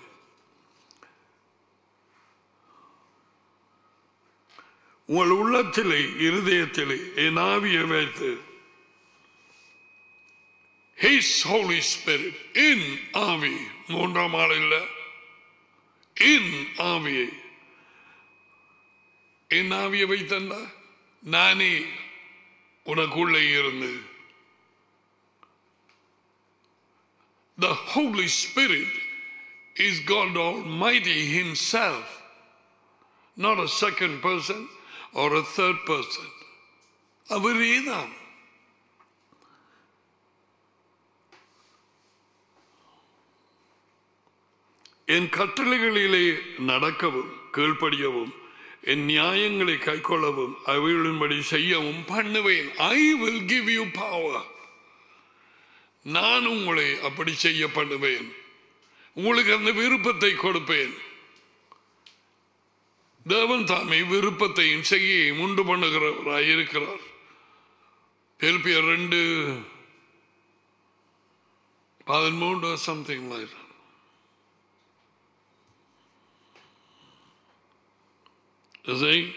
உங்கள் உள்ளத்திலே இருதயத்திலே என் ஆவியை வைத்து His Holy Spirit in ஆவி மூன்றாம் ஆள் இல்ல in ஆவியை என் ஆவியை வைத்தண்டா நானே உனக்குள்ளே இருந்து The Holy Spirit is God Almighty Himself, not a second person or a third person. அவரே தான் என் கட்டளைகளிலே நடக்கவும் கீழ்ப்படியவும் என் நியாயங்களை கைக்கொள்ளவும் அவைகளின்படி செய்யவும் பண்ணுவேன் I will give you power நான் உங்களை அப்படி செய்ய பண்ணுவேன் உங்களுக்கு அந்த விருப்பத்தை கொடுப்பேன் தேவன் தாமே விருப்பத்தையும் செய்யையும் உண்டு பண்ணுகிறவராய் இருக்கிறார் பெல்பியர் ரெண்டு பதிமூன்று something like See?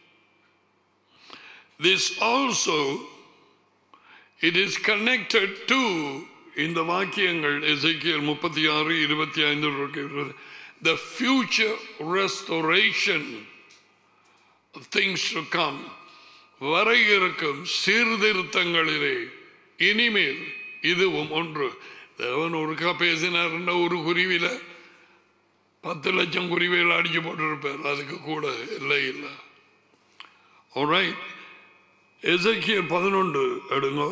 This also it is connected to இந்த வாக்கியங்கள் எசைக்கியல் முப்பத்தி ஆறு இருபத்தி ஐந்து the future restoration of things to come வர இருக்கும் சீர்திருத்தங்களிலே இனிமேல் இதுவும் ஒன்று தேவன் ஒருக்கா பேசினார்னா ஒரு குருவில பத்து லட்சம் குருவிகள் அடிச்சு போட்டிருப்பார் அதுக்கு கூட இல்லை இல்லை alright எசைக்கியல் பதினொன்று எடுங்க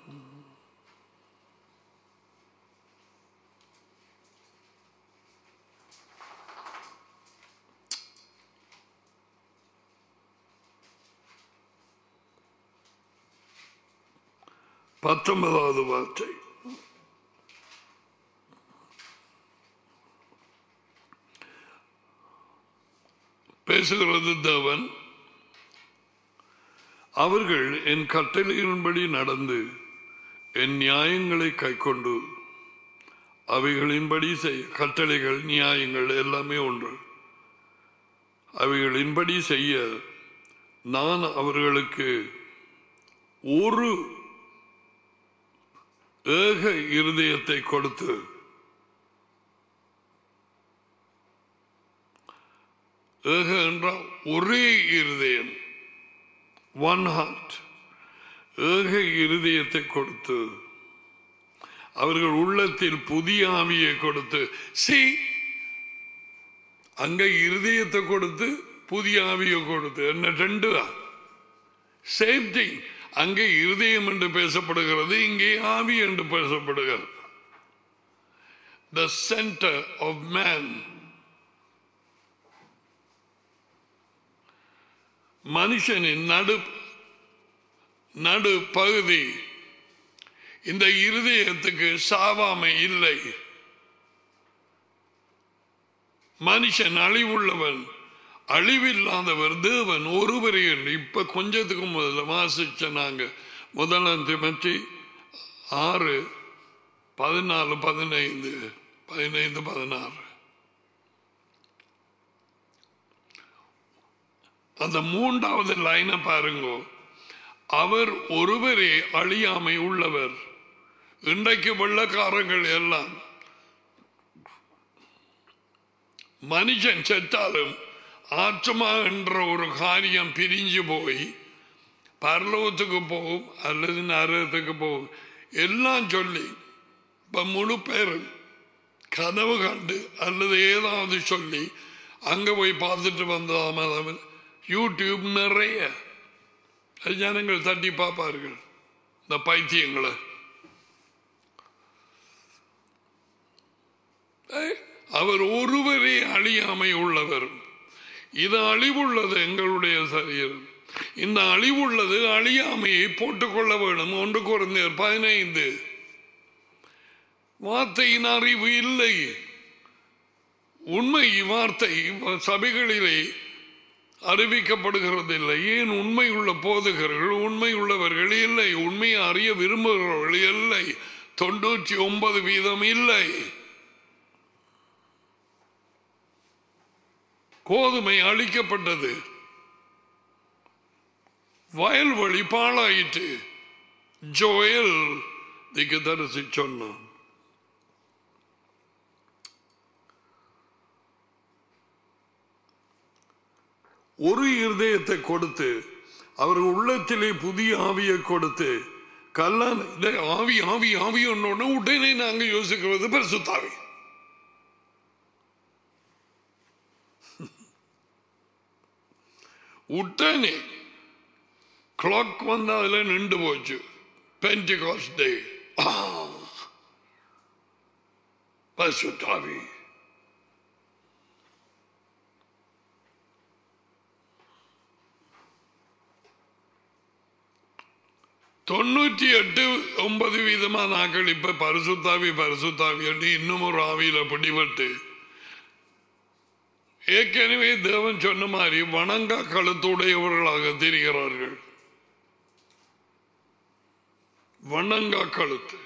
பத்தொன்பதாவது வார்த்தை பேசுகிறது தேவன் அவர்கள் என் கட்டளையின்படி நடந்து என் நியாயங்களை கைக்கொண்டு அவைகளின்படி செய்ய கட்டளைகள் நியாயங்கள் எல்லாமே ஒன்று அவைகளின்படி செய்ய நான் அவர்களுக்கு ஒரு ஏக இருதயத்தை கொடுத்து ஏக என்றால் ஒரே இருதயம் ஒன் ஹார்ட் ஏக இருதயத்தை கொடுத்து அவர்கள் உள்ளத்தில் புதிய ஆவியை கொடுத்து சி அங்க இருதயத்தை கொடுத்து புதிய ஆவியை கொடுத்து என்ன ரெண்டு சேம் திங் அங்கே இருதயம் என்று பேசப்படுகிறது இங்கே ஆவி என்று பேசப்படுகிறது த சென்டர் ஆஃப் மேன் மனுஷனின் நடு நடு பகுதி இந்த இருதயத்துக்கு சாவாமை இல்லை மனுஷன் அழிவுள்ளவன் அழிவில்லாதவர் தேவன் ஒருவரே என்று இப்ப கொஞ்சத்துக்கு முதல்ல வாசிச்ச நாங்க முதலாம் திமத்தி ஆறு பதினாலு பதினைந்து பதினைந்து பதினாறு அந்த மூன்றாவது லைனை பாருங்க அவர் ஒருவரே அழியாமை உள்ளவர் இன்றைக்கு வெள்ளக்காரங்கள் எல்லாம் மனுஷன் செத்தாலும் ஆத்மா என்ற ஒரு காரியம் பிரிஞ்சு போய் பரலோகத்துக்கு போகும் அல்லது நரகத்துக்கு போகும் எல்லாம் சொல்லி இப்ப முழு பேரும் கனவு கண்டு அல்லது ஏதாவது சொல்லி அங்க போய் பார்த்துட்டு வந்தாமல் யூடியூப் நிறைய அது ஜனங்கள் தட்டி பார்ப்பார்கள் இந்த பைத்தியங்களை ஏய், அவர் ஒருவரே அழியாமை உள்ளவர் இது அழிவுள்ளது எங்களுடைய சரீரம் இந்த அழிவுள்ளது அழியாமையை போட்டுக்கொள்ள வேண்டும் ஒன்று குறைந்தர் பதினைந்து வார்த்தையின் அறிவு இல்லை உண்மை வார்த்தை சபைகளிலே அறிவிக்கப்படுகிறதில்லை ஏன் உண்மை உள்ள போதகர்கள் உண்மை உள்ளவர்கள் இல்லை உண்மையை அறிய விரும்புகிறவர்கள் இல்லை தொண்ணூற்றி ஒன்பது வீதம் இல்லை கோதுமை அழிக்கப்பட்டது வயல்வெளி பாழாயிற்று ஜோயல் திகதரிசி சொன்னான் ஒரு இருதயத்தை கொடுத்து அவர் உள்ளத்திலே புதிய ஆவியை கொடுத்து கல்லான் டேய், ஆவி ஆவி ஆவி ஒன்னொன்னு உடனே நாங்க யோசிக்கிறது பரிசுத்தாவி உடனே கிளாக் வந்து அதுல நின்று போச்சு பென்டிகாஸ் டே பரிசுத்தாவி தொண்ணூற்றி எட்டு ஒன்பது வீதமான ஆக்கள் இப்ப பரிசுத்தாவி பரிசுத்தாவி என்று இன்னும் ஒரு ஆவியில பிடிபட்டு ஏற்கனவே தேவன் சொன்ன மாதிரி வணங்கா கழுத்துடையவர்களாக தெரிகிறார்கள் வணங்கா கழுத்து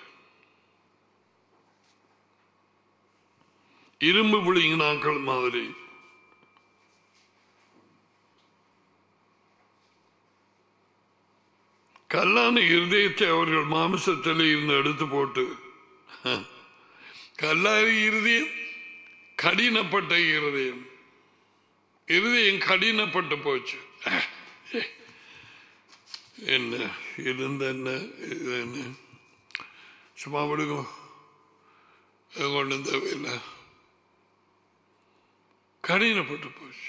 இரும்பு புளிங்கினாக்கள் மாதிரி கல்லான இருதயத்தை அவர்கள் மாமிசத்தில் இருந்து எடுத்து போட்டு கல்லான இருதயம் கடினப்பட்ட இருதயம் இருதயம் கடினப்பட்டு போச்சு என்ன இருந்த என்ன இது என்ன சும்மா விடுங்க இது கொண்டு தேவையில்லை கடினப்பட்டு போச்சு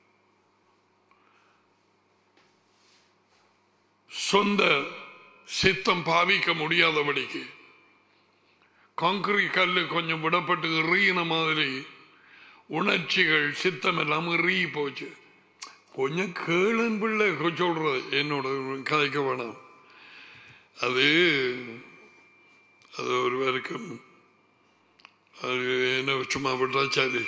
சொந்த சித்தம் பாவிக்க முடியாதபடிக்கு காங்கிரீட் கல்லு கொஞ்சம் விடப்பட்டு எறியின மாதிரி உணர்ச்சிகள் சித்தம் எல்லாம் எறியி போச்சு கொஞ்சம் கேளன் பிள்ளை சொல்றது என்னோட கதைக்க வேணாம் அது அது ஒரு வரைக்கும் அது என்ன சும்மா விட்டா சரி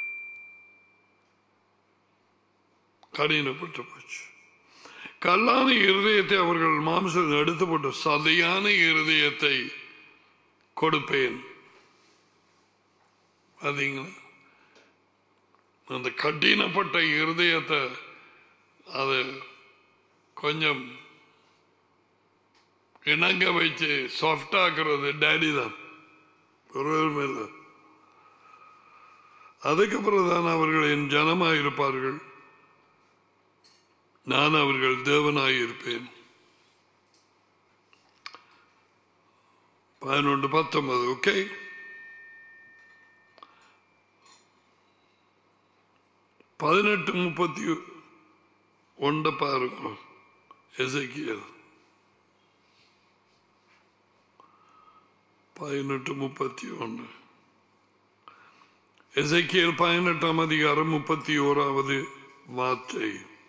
கடினப்பட்டு போச்சு கல்லான இருதயத்தை அவர்கள் மாம்சத்தை எடுத்து போட்டு சதையான இருதயத்தை கொடுப்பேன் பார்த்தீங்களா அந்த கடினப்பட்ட இருதயத்தை அது கொஞ்சம் இணங்க வச்சு சாஃப்டாக்குறது டேடி தான் ஒருவரும் இல்லை அதுக்கப்புறம் தான் அவர்கள் என் ஜனமாக இருப்பார்கள் நான் அவர்கள் தேவனாய் இருப்பேன் பதினொன்று பத்தொன்பது ஓகே பதினெட்டு முப்பத்தி ஒன்றை பாருங்க எசைக்கியல் பதினெட்டு முப்பத்தி ஒன்று எசைக்கியல் பதினெட்டாம் அதிகாரம் முப்பத்தி ஓராவது வார்த்தை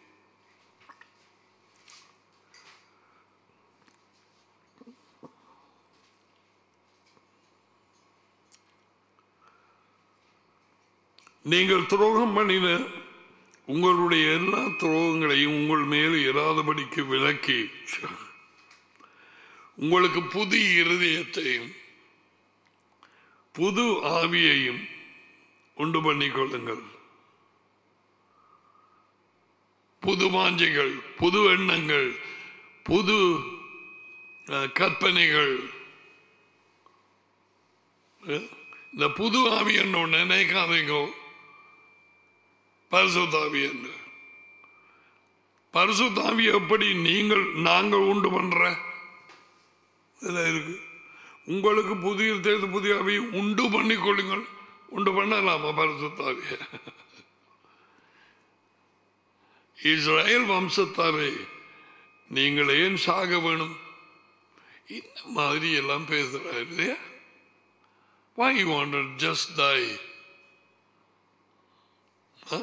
நீங்கள் துரோகம் பண்ணின உங்களுடைய எல்லா துரோகங்களையும் உங்கள் மேல் இராதபடிக்கு விலக்கி உங்களுக்கு புது இருதயத்தையும் புது ஆவியையும் உண்டு பண்ணிக் கொள்ளுங்கள் புது வாஞ்சைகள் புது எண்ணங்கள் புது அஹ், கற்பனைகள் அஹ், இந்த புது ஆவி என்ன நினைக்காதீங்க பரிசுத்தாவி என்று பரிசுத்தாவி எப்படி நீங்கள் நாங்கள் உண்டு பண்ற இதுல இருக்கு உங்களுக்கு புதிய தேர்தல் புதிய ஆவியை உண்டு பண்ணிக் கொள்ளுங்கள் உண்டு பண்ணலாமா பரிசுத்தாவிய இஸ்ரேல் வம்சத்தாரே நீங்கள் ஏன் சாக வேணும் இந்த மாதிரி எல்லாம் பேசுறாரு இல்லையா Why you want to just die? Huh?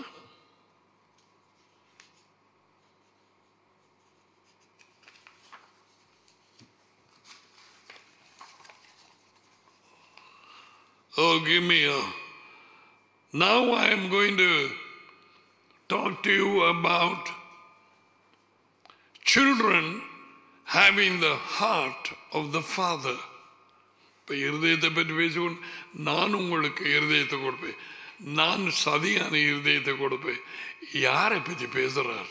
Oh, give me a. Now I am going to talk to you about children having the heart of the Father. இப்ப இருதயத்தை பற்றி பேசிக்கொண்டு நான் உங்களுக்கு இருதயத்தை கொடுப்பேன் நான் சதியான இருதயத்தை கொடுப்பேன் யாரை பற்றி பேசுறார்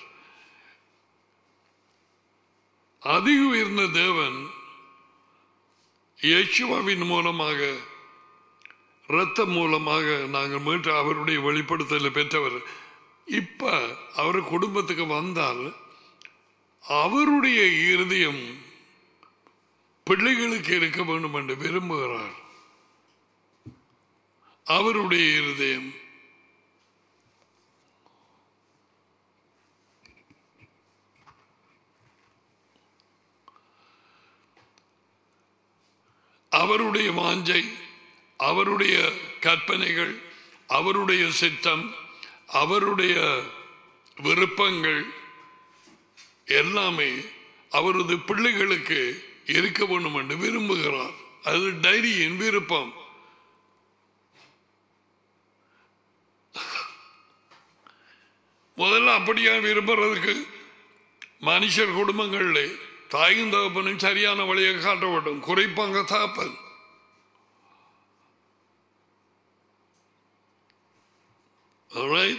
அதி உயர்ந்த தேவன் யேசுவாவின் மூலமாக இரத்தம் மூலமாக நாங்கள் மீட்டு அவருடைய வெளிப்படுத்தல பெற்றவர் இப்ப அவர் குடும்பத்துக்கு வந்தால் அவருடைய இருதயம் பிள்ளைகளுக்கு இருக்க வேண்டும் என்று விரும்புகிறார் அவருடைய இருதயம் அவருடைய வாஞ்சை அவருடைய கற்பனைகள் அவருடைய சித்தம் அவருடைய விருப்பங்கள் எல்லாமே அவரது பிள்ளைகளுக்கு இருக்க வேண்டும் என்று விரும்புகிறார் அது டைரியின் விருப்பம் முதல்ல அப்படியா விரும்புறதுக்கு மனுஷர் குடும்பங்கள்ல தாயும் தகப்பனும் சரியான வழியை காட்ட வேண்டும் குறைப்பாங்க தகப்பன் Alright?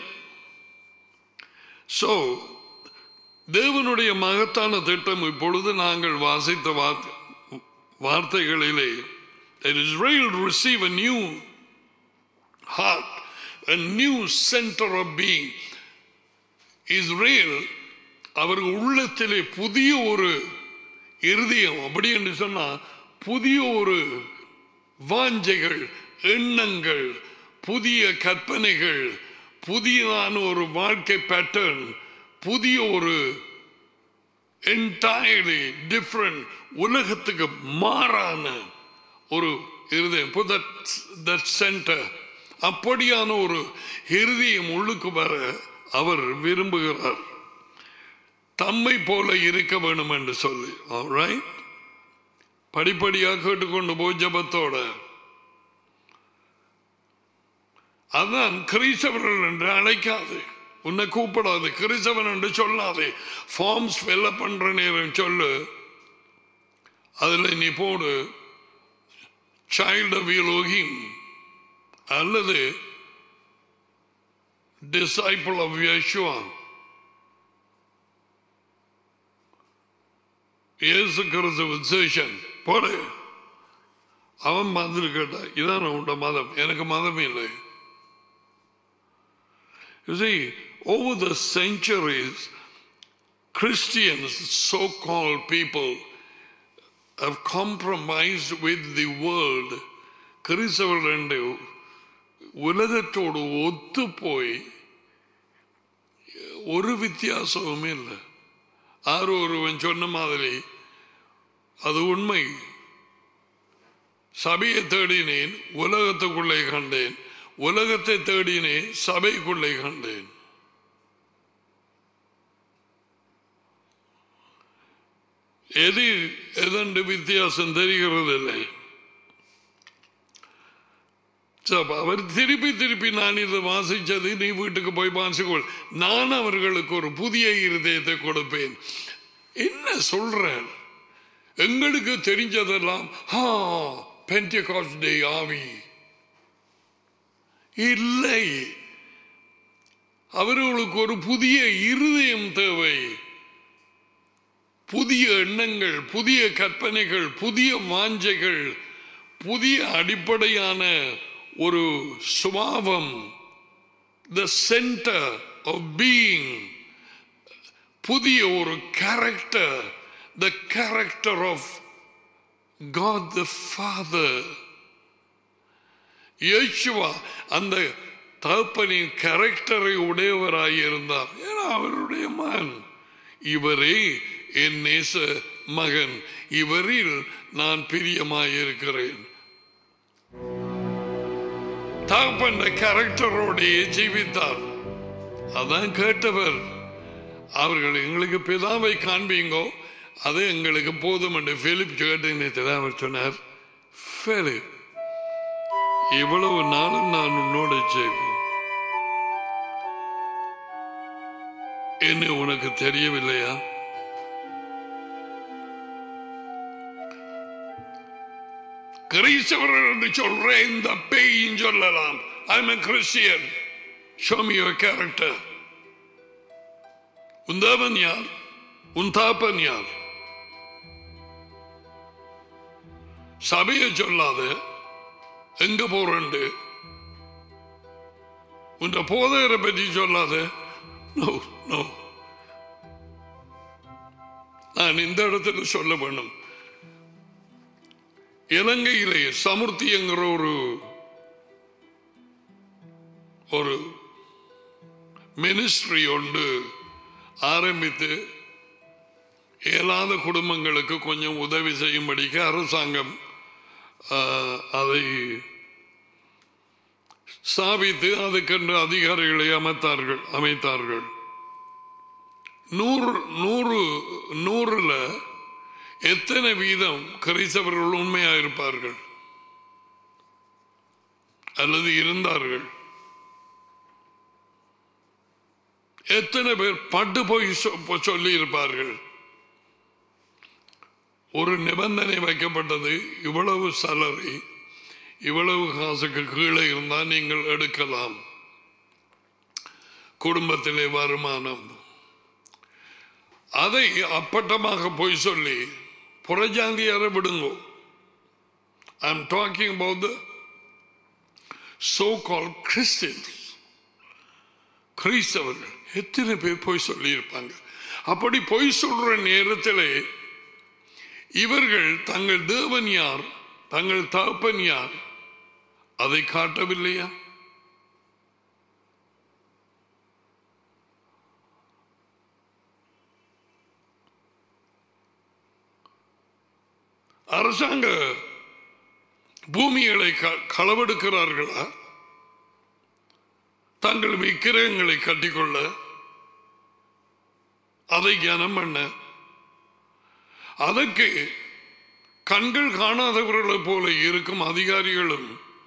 So, தேவனுடைய மகத்தான திட்டம் இப்பொழுது நாங்கள் வாசித்த வார்த்தை- வார்த்தைகளிலே that Israel receive a new heart, a new center of being. Israel அவர்கள் உள்ளத்திலே புதிய ஒரு இருதயம் அப்படி என்று சொன்னா புதிய ஒரு வாஞ்சைகள் எண்ணங்கள் புதிய கற்பனைகள் புதியதான ஒரு வாழ்க்கை பேட்டர்ன் புதிய ஒரு என்டையர்லி டிஃப்ரெண்ட் உலகத்துக்கு மாறான ஒரு இருதயம் தட் சென்டர் அப்படியான ஒரு இருதயம் உள்ளுக்கு வர அவர் விரும்புகிறார் தம்மை போல இருக்க வேண்டும் என்று சொல்லி alright? படிப்படியாக கேட்டுக்கொண்டு போய் ஜபத்தோட அதான் கிறிஸ்தவர்கள் என்று அழைக்காது உன்னை கூப்பிடாது கிறிஸ்தவன் என்று சொல்லாது ஃபார்ம்ஸ் ஃபில் பண்ற நேரம் சொல்லு அதுல நீ போடு சைல்ட் ஆஃப் யோகிம் அல்லது டிசைபிள் ஆஃப் யேசுவா இயேசு கிறிஸ்துவ சேஷன் போடு அவன் வந்து கேட்டா இதான் உண்ட மதம் எனக்கு மதம் இல்லை You see, over the centuries, Christians, so called people, have compromised with the world. கிறிஸ்தவர்கள் என்று உலகத்தோடு ஒத்து போய் ஒரு வித்தியாசமும் இல்லை ஆறு ஒருவன் சொன்ன மாதிரி அது உண்மை சபையை தேடினேன் உலகத்துக்குள்ளே கண்டேன் உலகத்தை தேடினேன் சபைக்குள்ளே கண்டேன் எது எதண்டு வித்தியாசம் தெரிகிறதில்லை சரி, அவர் திருப்பி திருப்பி நான் இதை வாசிச்சது நீ வீட்டுக்கு போய் வாசிக்கொள் நான் அவர்களுக்கு ஒரு புதிய இருதயத்தை கொடுப்பேன் என்ன சொல்றேன் எங்களுக்கு தெரிஞ்சதெல்லாம் ஹா பென்டிகாஸ்ட் டே ஆவி இல்லை அவர்களுக்கு ஒரு புதிய இருதயம் தேவை புதிய எண்ணங்கள் புதிய கற்பனைகள் புதிய வாஞ்சைகள் புதிய அடிப்படையான ஒரு சுபாவம் த சென்டர் ஆஃப் பீயிங் புதிய ஒரு character the character of God the father இயேசுவா அந்த தகப்பனின் கேரக்டரை உடையவராய் இருந்தார் ஏன்னா அவருடைய மகன் இவரே என் நேச மகன் இவரில் நான் பிரியமாயிருக்கிறேன் தகப்பன் கேரக்டரோடையே ஜீவித்தார் அதான் கேட்டவர் அவர்கள் எங்களுக்கு பிதாவை காண்பீங்கோ அது எங்களுக்கு போதும் என்று பிலிப் கேட்டு அவர் சொன்னார் பிலிப் இவ்வளவு நாளும் நான் உன்னோட செய்வேன் என்ன உனக்கு தெரியவில்லையா கிறிஸ்தவர்கள் என்று சொல்ற இந்த பேயின் சொல்லலாம் I am Christian show me your character உன் தேவன் யார் உன் தாப்பன் யார் சபையை சொல்லாத எங்க போறண்டு உன் போதையரை பற்றி சொல்லாத நோ நோ நான் இந்த இடத்துல சொல்ல வேணும் இலங்கையிலே சமுர்த்தி என்கிற ஒரு ஒரு மினிஸ்ட்ரி ஒன்று ஆரம்பித்து இயலாத குடும்பங்களுக்கு கொஞ்சம் உதவி செய்யும்படிக்கு அரசாங்கம் ஆஹ், அதை ஸ்தாபித்து அதுக்கென்று அதிகாரிகளை அமைத்தார்கள் அமைத்தார்கள் நூறு நூறு நூறுல எத்தனை வீதம் கிறிஸ்தவர்கள் உண்மையா இருப்பார்கள் அல்லது இருந்தார்கள் எத்தனை பேர் பட்டு போய் சொ- சொல்லி இருப்பார்கள் ஒரு நிபந்தனை வைக்கப்பட்டது இவ்வளவு சலரி இவ்வளவு காசுக்கு கீழே இருந்தால் நீங்கள் எடுக்கலாம் குடும்பத்திலே வருமானம் அதை அப்பட்டமாக போய் சொல்லி புறஜாதியாரை விடுங்கோ I am talking about the so call Christians கிறிஸ்தவர்கள் எத்தனை பேர் போய் சொல்லியிருப்பாங்க அப்படி பொய் சொல்ற நேரத்திலே இவர்கள் தங்கள் தேவன் யார் தங்கள் தகப்பன் யார் அதை காட்டவில்லையா அரசாங்க பூமிகளை க- களவெடுக்கிறார்களா தங்கள் விக்கிரகங்களை கட்டிக்கொள்ள அதை கனம் பண்ண அதற்கு கண்கள் காணாதவர்களைப் போல இருக்கும் அதிகாரிகளும்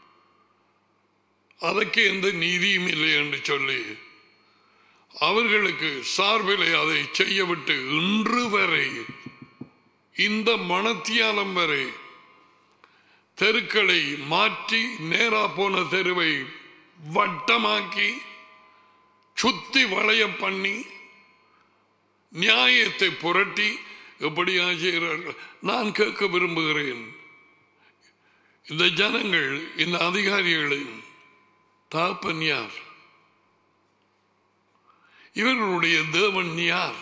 அதற்கு எந்த நீதியும் இல்லை என்று சொல்லி அவர்களுக்கு சார்பிலே அதை செய்ய விட்டு இன்று வரை இந்த மணத்தியாலம் வரை தெருக்களை மாற்றி நேரா போன தெருவை வட்டமாக்கி சுத்தி வளைய பண்ணி நியாயத்தை புரட்டி எப்படியா செய்கிறார்கள் நான் கேட்க விரும்புகிறேன் இந்த ஜனங்கள் இந்த அதிகாரிகளின் தாப்பன் யார் இவர்களுடைய தேவன் யார்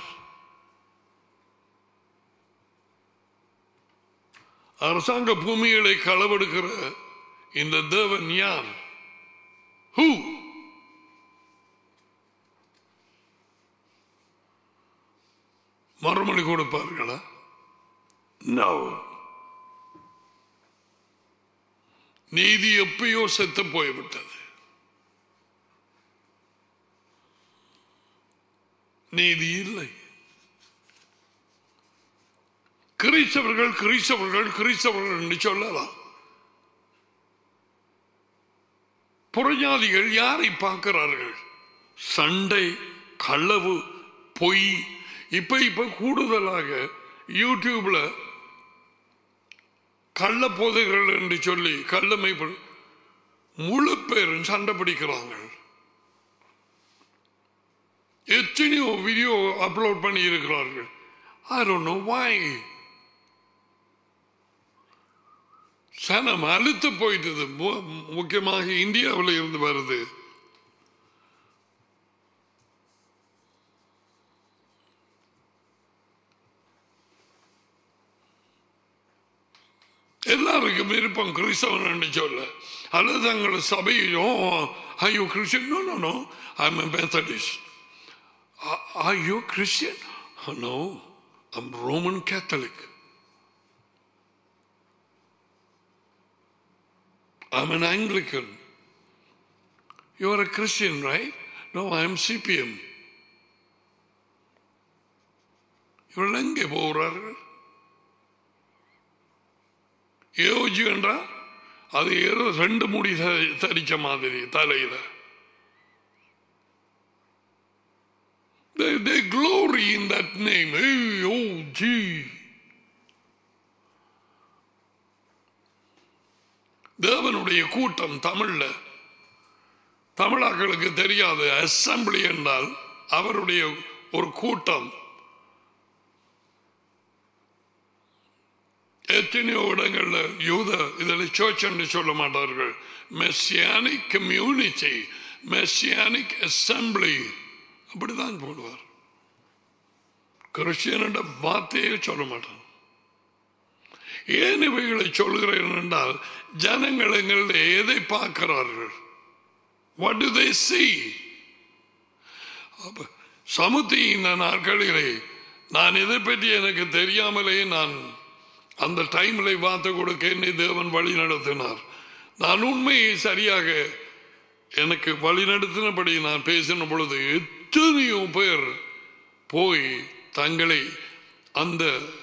அரசாங்க பூமிகளை களவெடுக்கிற இந்த தேவன் யார் ஹூ மறுமொழி கொடுப்பார்களா நோ நீதி எப்பயோ செத்து போய்விட்டது நீதி இல்லை கிறிஸ்தவர்கள் கிறிஸ்தவர்கள் கிறிஸ்தவர்கள் என்று சொல்லலாம் புறஜாதிகள் யாரை பார்க்கிறார்கள் சண்டை களவு பொய் இப்ப இப்ப கூடுதலாக யூடியூப்ல கள்ள போதைகள் என்று சொல்லி கள்ளமை ப- முழு பேரும் சண்டை பிடிக்கிறாங்க எத்தனையோ வீடியோ அப்லோட் பண்ணி இருக்கிறார்கள் I don't know why. சனம் அழுத்து போயிட்டது மு- முக்கியமாக இந்தியாவில் இருந்து வருது எல்லாருக்கும் விருப்பம் கிறிஸ்தவன் என்று சொல்ல அல்லது தங்கள் சபையோ ஐயோ Christian no no no I am Methodist Are you Christian? Oh, no, I'm Roman Catholic. I'm an Anglican. You're a Christian, right? No, I'm CPM. இவர்கள் எங்கே போகிறார்கள் ஏஓஜி என்றா அது ஏதோ ரெண்டு முடி த- தரிச்ச மாதிரி தலையில They, they glory in that name. AOG. தேவனுடைய கூட்டம் தமிழ்ல தமிழாக்களுக்கு தெரியாது அசம்பிளி என்றால் அவருடைய ஒரு கூட்டம் எத்தனையோ இடங்கள்ல யூத இதில் சர்ச் என்று சொல்ல மாட்டார்கள் மெஸ்ஸியானிக் கம்யூனிட்டி மெஸ்ஸியானிக் அசம்பிளி அப்படிதான் போடுவார் கிறிஸ்டியன் வார்த்தையே சொல்ல மாட்டான் ஏன் இவைகளை சொல்கிறேன் என்றால் ஜனங்கள் எங்களில் எதை பார்க்கிறார்கள் What do they see? அப்ப சமுத்தி இந்த நாட்களிலே நான் இதை பற்றி எனக்கு தெரியாமலே நான் அந்த டைம்ல வார்த்தை கொடுக்க என்னை தேவன் வழி நடத்தினார் நான் உண்மையை சரியாக எனக்கு வழி நடத்தினபடி நான் பேசின பொழுது எத்தனையோ பேர் போய் தங்களை அந்த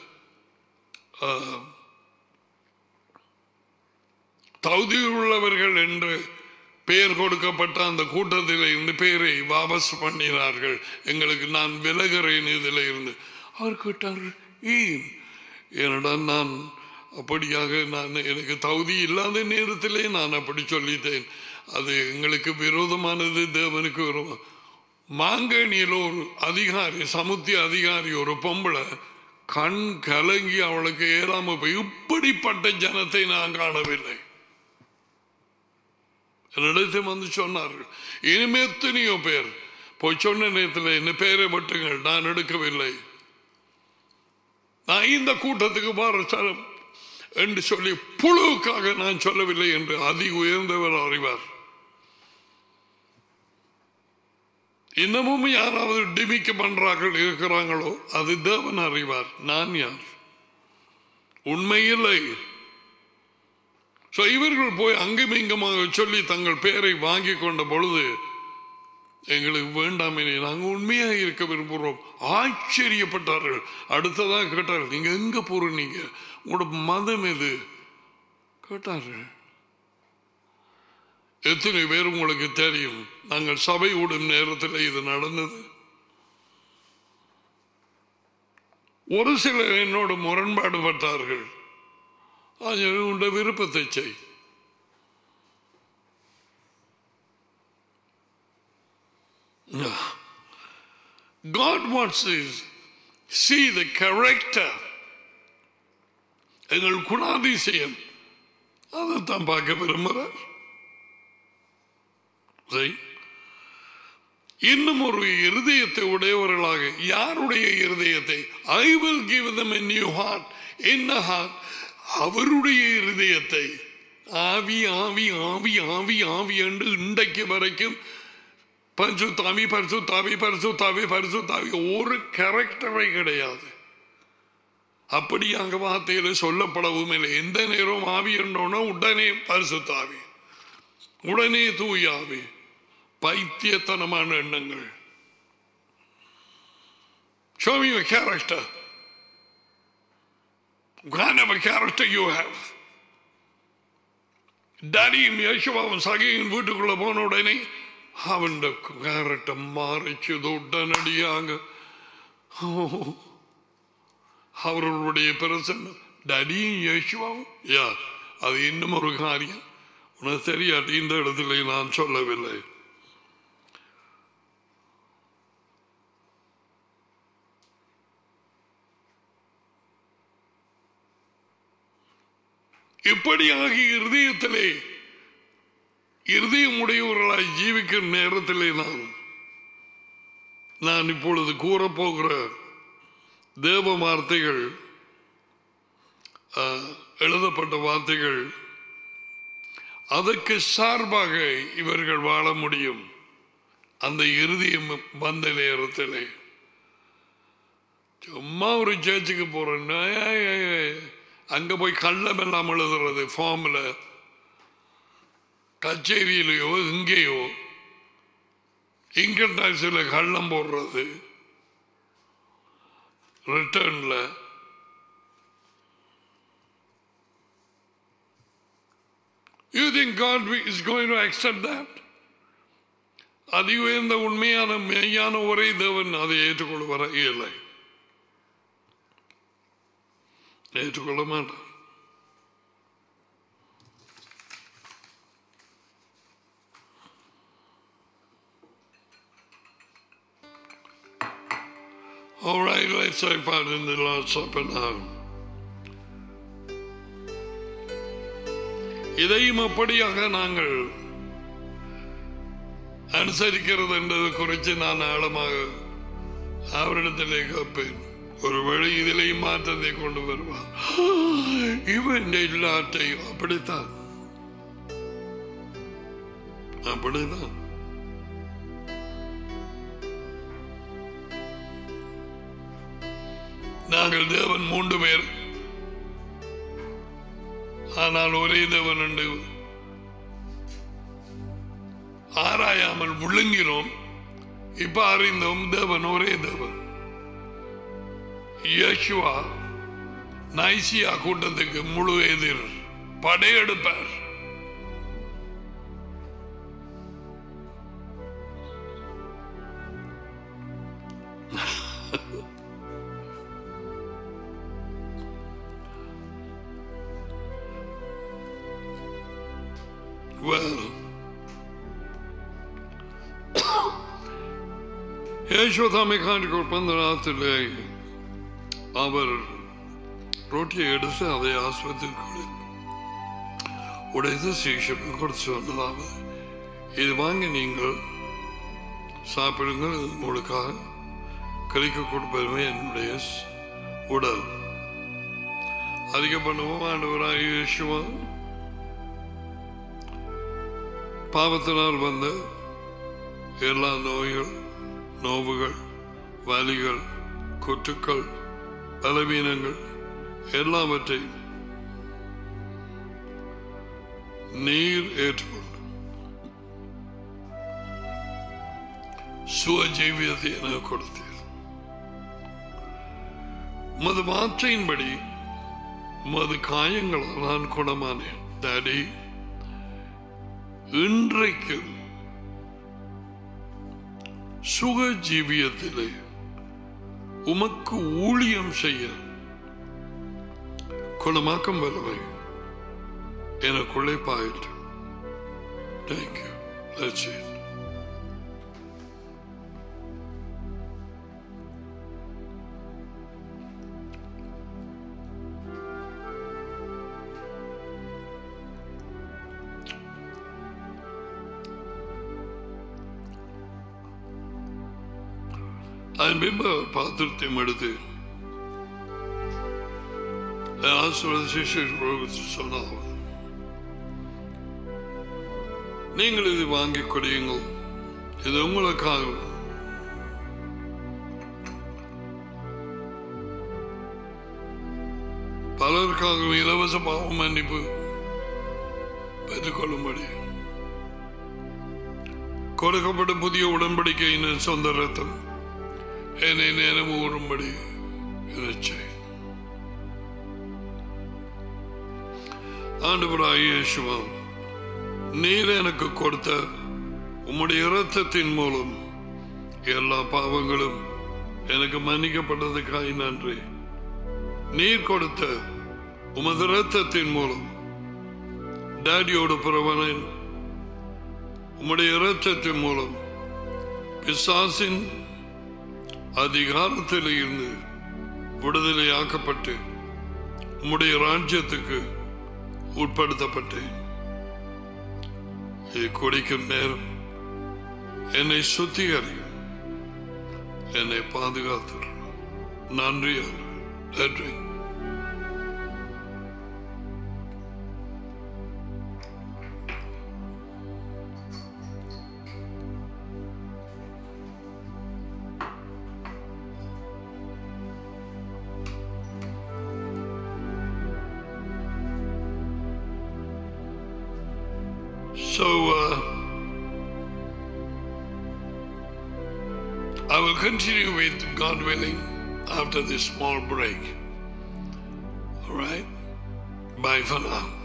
தகுதியுள்ளவர்கள் என்று பெயர் கொடுக்கப்பட்ட அந்த கூட்டத்தில் இருந்து பெயரை வாபஸ் பண்ணினார்கள் எங்களுக்கு நான் விலகிறேன் இதில் இருந்து அவர் கேட்டார்கள் ஏன் என்னடா நான் அப்படியாக நான் எனக்கு தகுதி இல்லாத நேரத்திலே நான் அப்படி சொல்லிட்டேன் அது எங்களுக்கு விரோதமானது தேவனுக்கு விரோதம் மாங்கனியில் ஒரு அதிகாரி சமுத்திய அதிகாரி ஒரு பொம்பளை கண் கலங்கி அவளுக்கு ஏறாம போய் இப்படிப்பட்ட ஜனத்தை நான் காணவில்லை என்னிடத்தில் வந்து சொன்னார்கள் இனிமே எத்தனையோ பேர் போய் சொன்ன நேரத்தில் என்ன பேரை மட்டுங்கள் நான் எடுக்கவில்லை நான் இந்த கூட்டத்துக்கு வர சரம் என்று சொல்லி புழுவுக்காக நான் சொல்லவில்லை என்று அதி உயர்ந்தவர் அறிவார் இன்னமும் யாராவது டிமிக்க பண்றார்கள் இருக்கிறாங்களோ அது தேவன் அறிவார் நான் யார் உண்மையில்லை So, இவர்கள் போய் அங்கும் இங்குமாக சொல்லி தங்கள் பெயரை வாங்கி கொண்ட பொழுது எங்களுக்கு வேண்டாம் இனி நாங்கள் உண்மையாக இருக்க விரும்புகிறோம் ஆச்சரியப்பட்டார்கள் அடுத்ததாக கேட்டார்கள் நீங்க எங்க போறீங்க உங்களோட மதம் எது கேட்டார்கள் எத்தனை பேர் உங்களுக்கு தெரியும் நாங்கள் சபை விடும் நேரத்தில் இது நடந்தது ஒரு சிலர் என்னோட முரண்பாடு பட்டார்கள் ஆகவே உண்ட விருப்பத்தை செய் God wants to see the character எங்கள் குணாதிசயம் அதைத்தான் பார்க்க விரும்புகிறார் சரி. இன்னும் ஒரு இருதயத்தை உடையவர்களாக யாருடைய இருதயத்தை I will give them a new heart என்ன heart அவருடைய இருதயத்தை ஆவி ஆவி ஆவி ஆவி ஆவி என்று இன்றைக்கு வரைக்கும் பரிசுத்தாவி பரிசுத்தாவி பரிசுத்தாவி பரிசுத்தாவி ஒரு கேரக்டரை கிடையாது அப்படி அங்க வார்த்தையில சொல்லப்படவும் இல்லை எந்த நேரம் ஆவி என்றோன்னா உடனே பரிசுத்தாவி உடனே தூயாவி பைத்தியத்தனமான எண்ணங்கள் Show me your character. What kind of a character you have? ഡാഡിയും യേശുവാവും സഖയും വീട്ടുക്കുള്ള പോன ഉടനെ അവന്റെ ക്യാരക്ടർ മാറിച്ചു ഉടനടിയാങ്ക அவர்களுடைய பிரசன்னம் டடியும் யேசுவாவும் யா அது இன்னும் ஒரு காரியம் உனக்கு தெரியாட்டி இந்த இடத்துல நான் சொல்லவில்லை இப்படியாக இருதயத்திலே இருதயம் உடையவர்களாய் ஜீவிக்கும் நேரத்திலே நான் நான் இப்பொழுது கூறப்போகிற தேவ வார்த்தைகள் ஆஹ், எழுதப்பட்ட வார்த்தைகள் அதற்கு சார்பாக இவர்கள் வாழ முடியும் அந்த இருதயம் வந்த நேரத்திலே சும்மா ஒரு சேர்ச்சுக்கு போறேன்னா ஏய், ஏய், ஏய், அங்க போய் கள்ளம் எல்லாம் எழுதுறது ஃபார்ம்ல கச்சேரியிலையோ இங்கேயோ இன்கம் டாக்ஸில் கள்ளம் போடுறது ரிட்டர்ன்ல You think God is going to accept that? அதி உயர்ந்த உண்மையான மெய்யான ஒரே தேவன் அதை ஏற்றுக்கொள்வார இல்லை ஏற்றுக்கொள்ள மாட்டான் All right, let's take part in the Lord's Supper now. இதையும் அப்படியாக நாங்கள் அனுசரிக்கிறது என்பது குறித்து நான் ஆழமாக அவரிடத்திலே கேட்பேன் ஒருவேளை இதிலேயும் மாற்றத்தை கொண்டு வருவார் இவன் எல்லாத்தையும் அப்படித்தான் அப்படிதான் நாங்கள் தேவன் மூன்று பேர் ஆனால் ஒரே தேவன் உண்டு ஆராயாமல் விழுங்கினோம் இப்ப அறிந்தோம் தேவன் ஒரே தேவன் யேசுவா நைசியா கூட்டத்துக்கு முழு எதிர் படையெடுப்பார் Well, யேசுதாமை காட்டிக் அந்த ராத்திரிலே அவர் ரொட்டியை எடுத்து அதை ஆஸ்பத்திரிக்குள் உடைத்து சீஷருக்கு கொடுத்து சொன்னதாவது இது வாங்கி நீங்கள் சாப்பிடுங்கள் இது உங்களுக்காக கழிக்க கொடுப்பதுமே என்னுடைய ஸ்- உடல் அதிக பண்ணுவோம் ஆண்டவராக இயேசுவா பாவத்தினால் வந்த எல்லா நோய்கள் நோவுகள் வலிகள் குற்றுக்கள் பலவீனங்கள் எல்லாவற்றையும் நீர் ஏற்றுக்கொண்டு சுவஜீவியத்தை எனக்கு கொடுத்தீர் உமது வார்த்தையின்படி உமது காயங்களால் நான் குணமானேன் டாடி இன்றைக்கு சுக ஜீவியத்திலே உமக்கு ஊழியம் செய்ய குணமாக்கம் வல்லவை எனக்குள்ளே பாயிட்டு தேங்க்யூ That's it. அதன் பின்பு அவர் பாத்திரத்தையும் எடுத்து ஆசிரியர் சிஷ்யர்களுக்கு சொன்னார் நீங்கள் இது வாங்கி குடியுங்கள் இது உங்களுக்காக பலருக்காக இலவச பாவ மன்னிப்பு பெற்றுக்கொள்ளும்படி கொடுக்கப்பட்ட புதிய உடன்படிக்கையின் சொந்த ரத்தம் என்னை நேரம் ஊறும்படி இதைச் ஆண்டவராய் இயேசுவாம் நீர் எனக்கு கொடுத்த உம்முடைய இரத்தத்தின் மூலம் எல்லா பாவங்களும் எனக்கு மன்னிக்கப்பட்டதுக்காய் நன்றி நீர் கொடுத்த உமது இரத்தத்தின் மூலம் டாடியோடு புறவனேன் உம்முடைய இரத்தத்தின் மூலம் பிசாசின் அதிகாரத்தில் இருந்து விடுதலையாக்கப்பட்டு உம்முடைய ராஜ்யத்துக்கு உட்படுத்தப்பட்டேன் இதை குடிக்கும் நேரம் என்னை சுத்திகரியும் என்னை பாதுகாத்து நன்றி நன்றி So, uh, I will continue with God willing after this small break. All right? Bye for now.